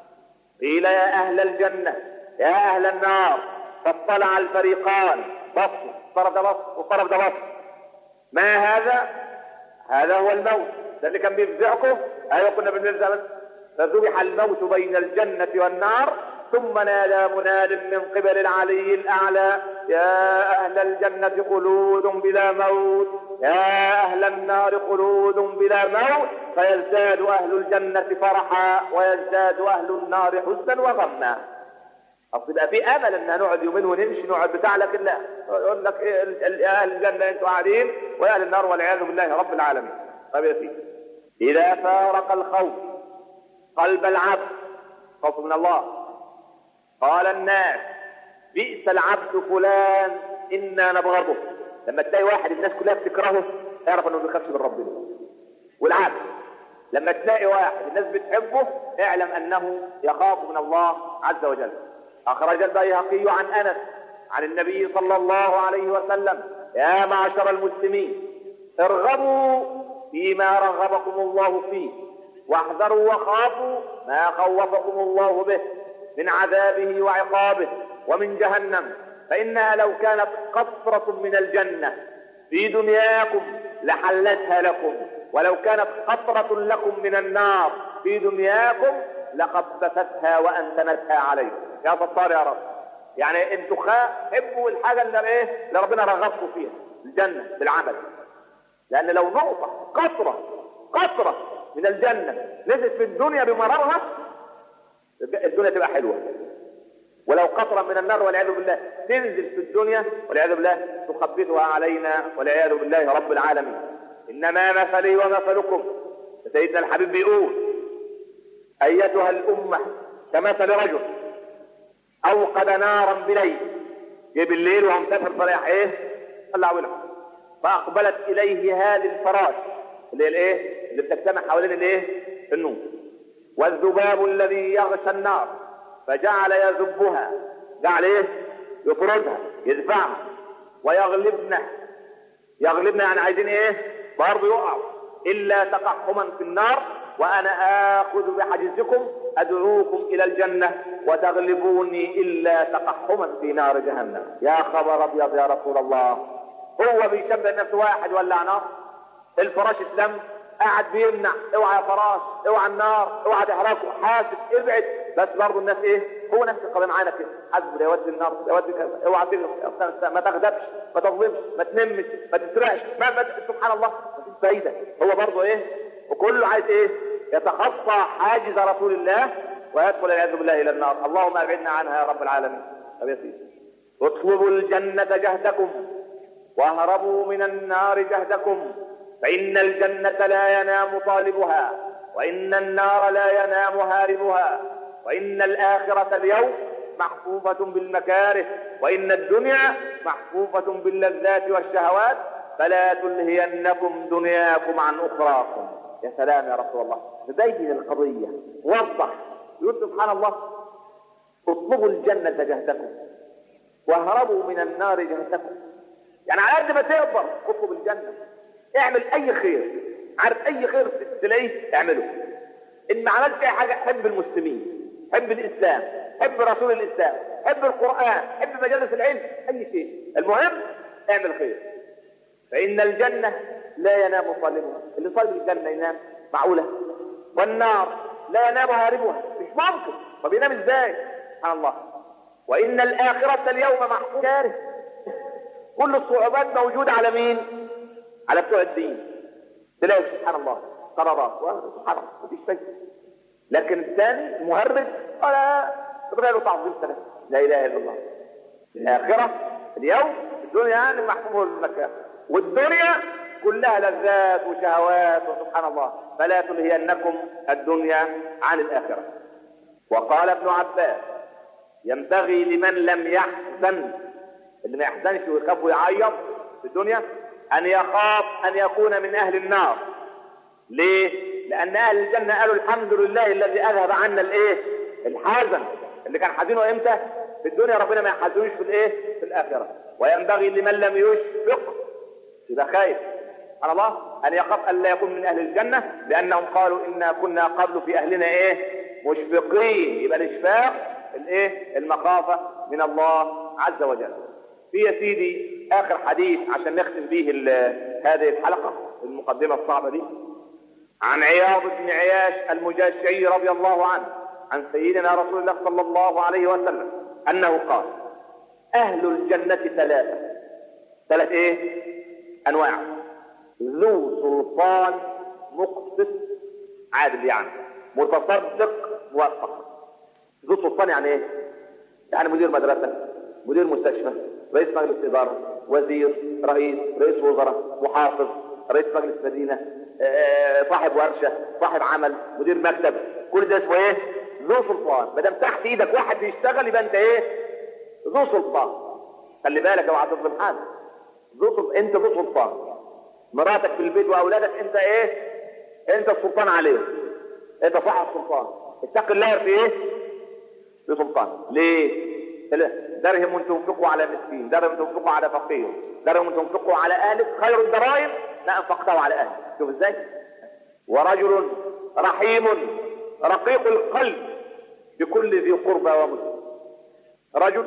قيل يا اهل الجنة يا اهل النار فاطلع الفريقان بص طرف ده بص وطرف ده بص ما هذا هذا هو الموت ده اللي كان بيفزعكم ايوه كنا بنرجع بس فذبح الموت بين الجنة والنار ثم نادى مناد من قبل العلي الأعلى يا أهل الجنة خلود بلا موت يا أهل النار خلود بلا موت فيزداد أهل الجنة فرحا ويزداد أهل النار حزنا وغما اصل يبقى في امل ان هنقعد يومين ونمشي نقعد بتاع لكن لا يقول لك إيه ال- ال- اهل الجنه انتوا قاعدين واهل النار والعياذ بالله رب العالمين طب يا سيدي اذا فارق الخوف قلب العبد خوف من الله قال الناس بئس العبد فلان انا نبغضه لما تلاقي واحد الناس كلها بتكرهه اعرف انه ما بيخافش من ربنا والعكس لما تلاقي واحد الناس بتحبه اعلم انه يخاف من الله عز وجل اخرج البيهقي عن انس عن النبي صلى الله عليه وسلم يا معشر المسلمين ارغبوا فيما رغبكم الله فيه واحذروا وخافوا ما خوفكم الله به من عذابه وعقابه ومن جهنم فانها لو كانت قطره من الجنه في دنياكم لحلتها لكم ولو كانت قطرة لكم من النار في دنياكم لخففتها وأنتنتها عليكم يا ستار يا رب يعني انتوا خا حبوا الحاجة اللي ايه اللي ربنا رغبكم فيها الجنة بالعمل لأن لو نقطة قطرة قطرة من الجنة نزلت في الدنيا بمرارها الدنيا تبقى حلوة ولو قطرة من النار والعياذ بالله تنزل في الدنيا والعياذ بالله تخبطها علينا والعياذ بالله رب العالمين إنما مثلي ومثلكم سيدنا الحبيب بيقول أيتها الأمة كمثل رجل أوقد نارا بليل جه بالليل وهو مسافر طريق إيه؟ طلع ولع فأقبلت إليه هذه الفراش اللي هي الإيه؟ اللي بتجتمع حوالين الإيه؟ النور والذباب الذي يغشى النار فجعل يذبها جعل ايه يطردها يدفعها ويغلبنا يغلبنا يعني عايزين ايه برضه يقعوا الا تقحما في النار وانا اخذ بحجزكم ادعوكم الى الجنه وتغلبوني الا تقحما في نار جهنم يا خبر ابيض يا رسول الله هو بيشبه نفسه واحد ولع نار الفراش اتلم قاعد بيمنع اوعى يا فراش اوعى النار اوعى تحرقه حاسب ابعد بس برضه الناس ايه هو نفس القضيه معانا كده حاسب يا ود النار يا ود كذا اوعى تغلب ما تغضبش ما تظلمش ما تنمش ما تسرقش ما, ما سبحان الله ما فيش فايده هو برضه ايه وكله عايز ايه يتخطى حاجز رسول الله ويدخل والعياذ بالله الى النار اللهم ابعدنا عنها يا رب العالمين طب يا سيدي اطلبوا الجنه جهدكم واهربوا من النار جهدكم فإن الجنة لا ينام طالبها وإن النار لا ينام هاربها وإن الآخرة اليوم محفوفة بالمكاره وإن الدنيا محفوفة باللذات والشهوات فلا تلهينكم دنياكم عن أخراكم يا سلام يا رسول الله تبين القضية وضح يقول سبحان الله اطلبوا الجنة جهدكم واهربوا من النار جهدكم يعني على قد ما تقدر اطلب الجنة اعمل اي خير عارف اي خير تلاقيه اعمله ان ما عملتش اي حاجه حب المسلمين حب الاسلام حب رسول الاسلام حب القران حب مجالس العلم اي شيء المهم اعمل خير فان الجنه لا ينام طالبها اللي طالب الجنه ينام معقوله والنار لا ينام هاربها مش ممكن طب ينام ازاي سبحان الله وان الاخره اليوم محفوظ كاره كل الصعوبات موجوده على مين على بتوع الدين تلاقي سبحان الله قرارات سبحان الله مفيش فايده لكن الثاني المهرج ولا تبقى له تعظيم سنه لا اله الا الله الاخره اليوم الدنيا يعني محكومه بالمكان والدنيا كلها لذات وشهوات وسبحان الله فلا تلهينكم الدنيا عن الاخره وقال ابن عباس ينبغي لمن لم يحزن اللي ما يحزنش ويخاف ويعيط في الدنيا أن يخاف أن يكون من أهل النار ليه؟ لان اهل الجنه قالوا الحمد لله الذي اذهب عنا الايه الحزن اللي كان حزينه امتى في الدنيا ربنا ما يحزنوش في الايه في الاخره وينبغي لمن لم يشفق يبقى خايف سبحان الله ان يخاف ان لا يكون من اهل الجنه لانهم قالوا انا كنا قبل في اهلنا ايه مشفقين يبقى الاشفاق الايه المخافه من الله عز وجل في يا سيدي اخر حديث عشان نختم به هذه الحلقه المقدمه الصعبه دي عن عياض بن عياش المجاشعي رضي الله عنه عن سيدنا رسول الله صلى الله عليه وسلم انه قال اهل الجنه ثلاثه ثلاث ايه انواع ذو سلطان مقسط عادل يعني متصدق موفق ذو سلطان يعني ايه يعني مدير مدرسه مدير مستشفى رئيس مجلس اداره وزير رئيس رئيس وزراء محافظ رئيس مجلس مدينه صاحب ورشه صاحب عمل مدير مكتب كل ده اسمه ايه ذو سلطان ما دام تحت ايدك واحد بيشتغل يبقى انت ايه ذو سلطان خلي بالك اوعى تظلم حد ذو سلطان انت ذو سلطان مراتك في البيت واولادك انت ايه انت السلطان عليهم انت صاحب السلطان اتق الله في ايه ذو سلطان ليه درهم تنفقوا على مسكين درهم تنفقوا على فقير درهم تنفقوا على اهلك خير الدراهم ما انفقته على اهلك شوف ازاي ورجل رحيم رقيق القلب بكل ذي قربى ومسلم رجل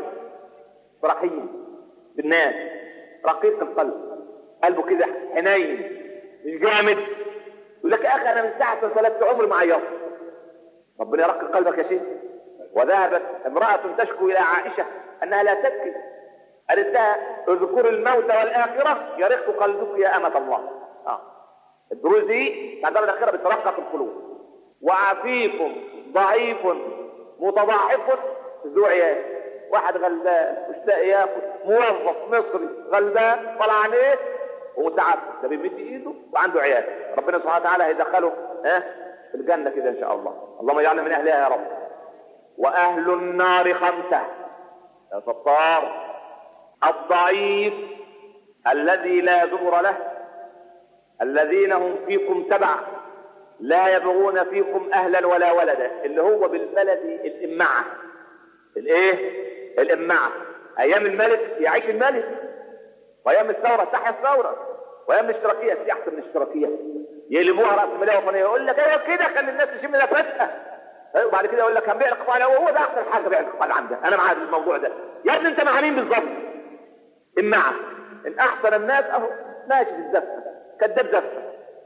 رحيم بالناس رقيق القلب قلبه كده حنين مش جامد يقول لك يا اخي انا من ساعه ما اتولدت عمري ما عيطت ربنا يرقق قلبك يا شيخ وذهبت امراه تشكو الى عائشه انها لا تبكي قالت لها اذكر الموت والاخره يرق قلبك يا امه الله آه. الدروس دي بعد الاخره بترقق القلوب وعفيف ضعيف متضاعف ذو عيال واحد غلبان مش لاقي ياكل موظف مصري غلبان طلع عليه ومتعب ده بيمد ايده وعنده عيال ربنا سبحانه وتعالى هيدخله ها في الجنه كده ان شاء الله اللهم اجعلنا من اهلها يا رب واهل النار خمسه يا ستار الضعيف الذي لا دبر له الذين هم فيكم تبع لا يبغون فيكم اهلا ولا ولدا اللي هو بالبلد الامعه الايه الامعه ايام الملك يعيش الملك وايام الثوره تحيا الثوره وايام الاشتراكيه دي احسن من الاشتراكيه يقلبوها راس ماليه وطنيه يقول لك ايوه كده خلي الناس تشم نفسها وبعد كده يقول لك هنبيع القطاع وهو ده احسن حاجه بيع القطاع اللي عندك انا معاك الموضوع ده يا ابني انت مع مين بالظبط امعه ان احسن الناس اهو ماشي في الزفه كذاب زفه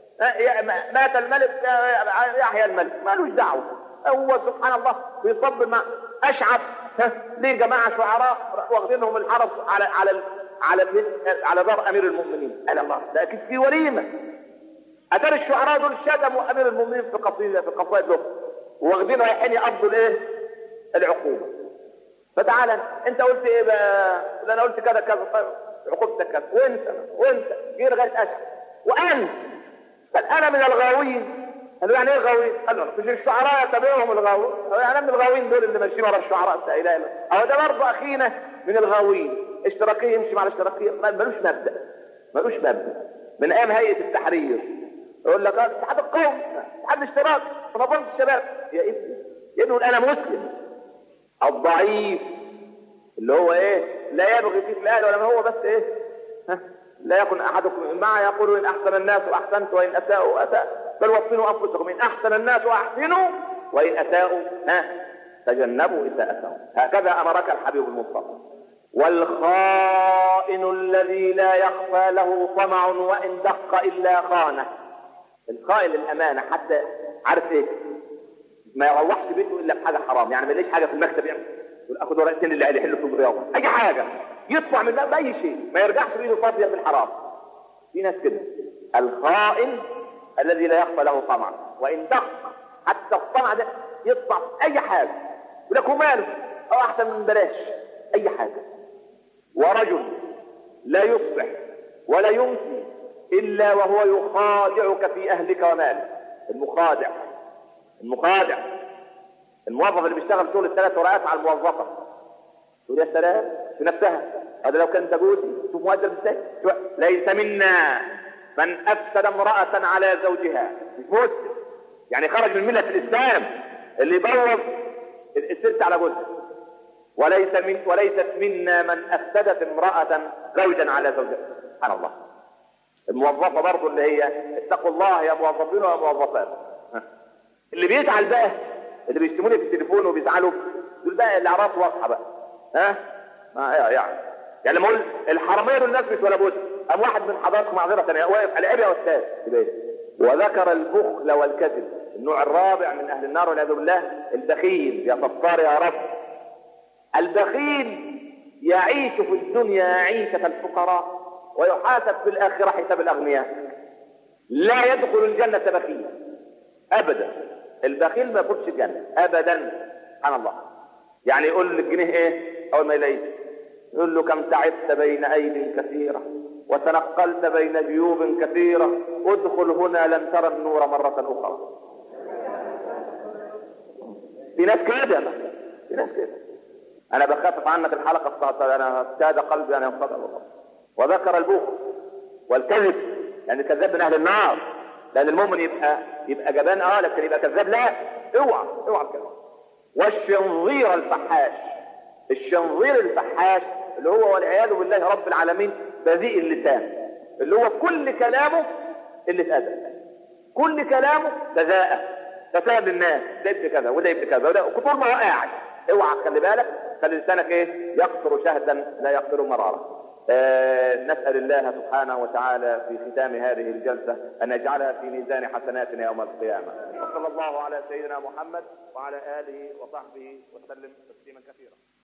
مات الملك يحيى الملك مالوش دعوه هو سبحان الله بيصب مع اشعب ليه جماعه شعراء واخدينهم الحرس على على على على دار امير المؤمنين قال الله ده اكيد في وليمه اتاري الشعراء دول شتموا امير المؤمنين في قصيده في قصائد له واخدين رايحين يقضوا الايه العقوبه فتعالى انت قلت ايه بقى لا انا قلت كذا كذا عقوبتك كذا وانت وانت جه لغايه اشهر وانت قال انا من الغاوين قالوا يعني ايه الغاوين؟ قالوا مش الشعراء يتبعهم الغاوين قالوا يعني من الغاوين دول اللي ماشيين ورا الشعراء لا اله الا اهو ده برضه اخينا من الغاوين اشتراكيه يمشي مع الاشتراكيه ملوش مبدا ملوش مبدا من ايام هيئه التحرير يقول لك اتحاد القوم اتحاد الاشتراك منظمه الشباب يا ابني يا ابني انا مسلم الضعيف اللي هو ايه لا يبغي فيك الاهل ولا هو بس ايه ها لا يكن احدكم معه يقول ان احسن الناس احسنت وان اساءوا اساء بل وصنوا انفسكم ان احسن الناس احسنوا وان اساءوا ها تجنبوا اساءتهم هكذا امرك الحبيب المصطفى والخائن الذي لا يخفى له طمع وان دق الا خانه الخائن الامانه حتى عارف ايه ما يروحش بيته الا بحاجه حرام يعني ما يلاقيش حاجه في المكتب يعني يقول اخد ورقتين اللي هيحلوا في الرياضه اي حاجه يطلع من الماء باي شيء ما يرجعش بايده فاضيه بالحرام في ناس كده الخائن الذي لا يخفى له طمع وان دق حتى الطمع ده يطلع في اي حاجه يقول لك وماله او احسن من بلاش اي حاجه ورجل لا يصبح ولا يمسي الا وهو يخادعك في اهلك ومالك المخادع المخادع الموظف اللي بيشتغل طول الثلاث ورقات على الموظفه تقول يا سلام في نفسها هذا لو كان انت جوزي شوف مؤدب ازاي ليس منا من افسد امراه على زوجها مش مسلم يعني خرج من مله الاسلام اللي يبوظ الست على جوزها وليس من وليست منا من افسدت امراه زوجا على زوجها سبحان الله الموظفه برضه اللي هي اتقوا الله يا موظفين ويا موظفات ها. اللي بيزعل بقى اللي بيشتموني في التليفون وبيزعلوا دول بقى اللي اعراض واضحه بقى ها ما يعني يعني لما اقول الحراميه دول ناس مش ولا بد قام واحد من حضراتكم معذره ثانيه واقف على عيب يا استاذ يبقى إيه؟ وذكر البخل والكذب النوع الرابع من اهل النار والعياذ بالله البخيل يا ستار يا رب البخيل يعيش في الدنيا عيشة الفقراء ويحاسب في الآخرة حساب الأغنياء لا يدخل الجنة بخيل أبدا البخيل ما يدخلش الجنة أبدا سبحان الله يعني يقول للجنيه إيه أول ما يلاقيه يقول له كم تعبت بين أيد كثيرة وتنقلت بين جيوب كثيرة ادخل هنا لن ترى النور مرة أخرى في ناس كده في ناس كده انا بخفف عنك الحلقه بتاعت انا كاد قلبي ان ينقطع والله وذكر البخل والكذب لان الكذاب من اهل النار لان المؤمن يبقى يبقى جبان اه لكن يبقى كذاب لا اوعى اوعى الكذب والشنظير الفحاش الشنظير الفحاش اللي هو والعياذ بالله رب العالمين بذيء اللسان اللي هو كل كلامه اللي ادب كل كلامه بذاءه تساهم للناس ده ابن كذا وده ابن كذا وده طول ما هو قاعد اوعى خلي بالك خلي لسانك ايه يقطر شهدا لا يقطر مرارا آه نسأل الله سبحانه وتعالى في ختام هذه الجلسة أن يجعلها في ميزان حسناتنا يوم القيامة وصلى الله على سيدنا محمد وعلى آله وصحبه وسلم تسليما كثيرا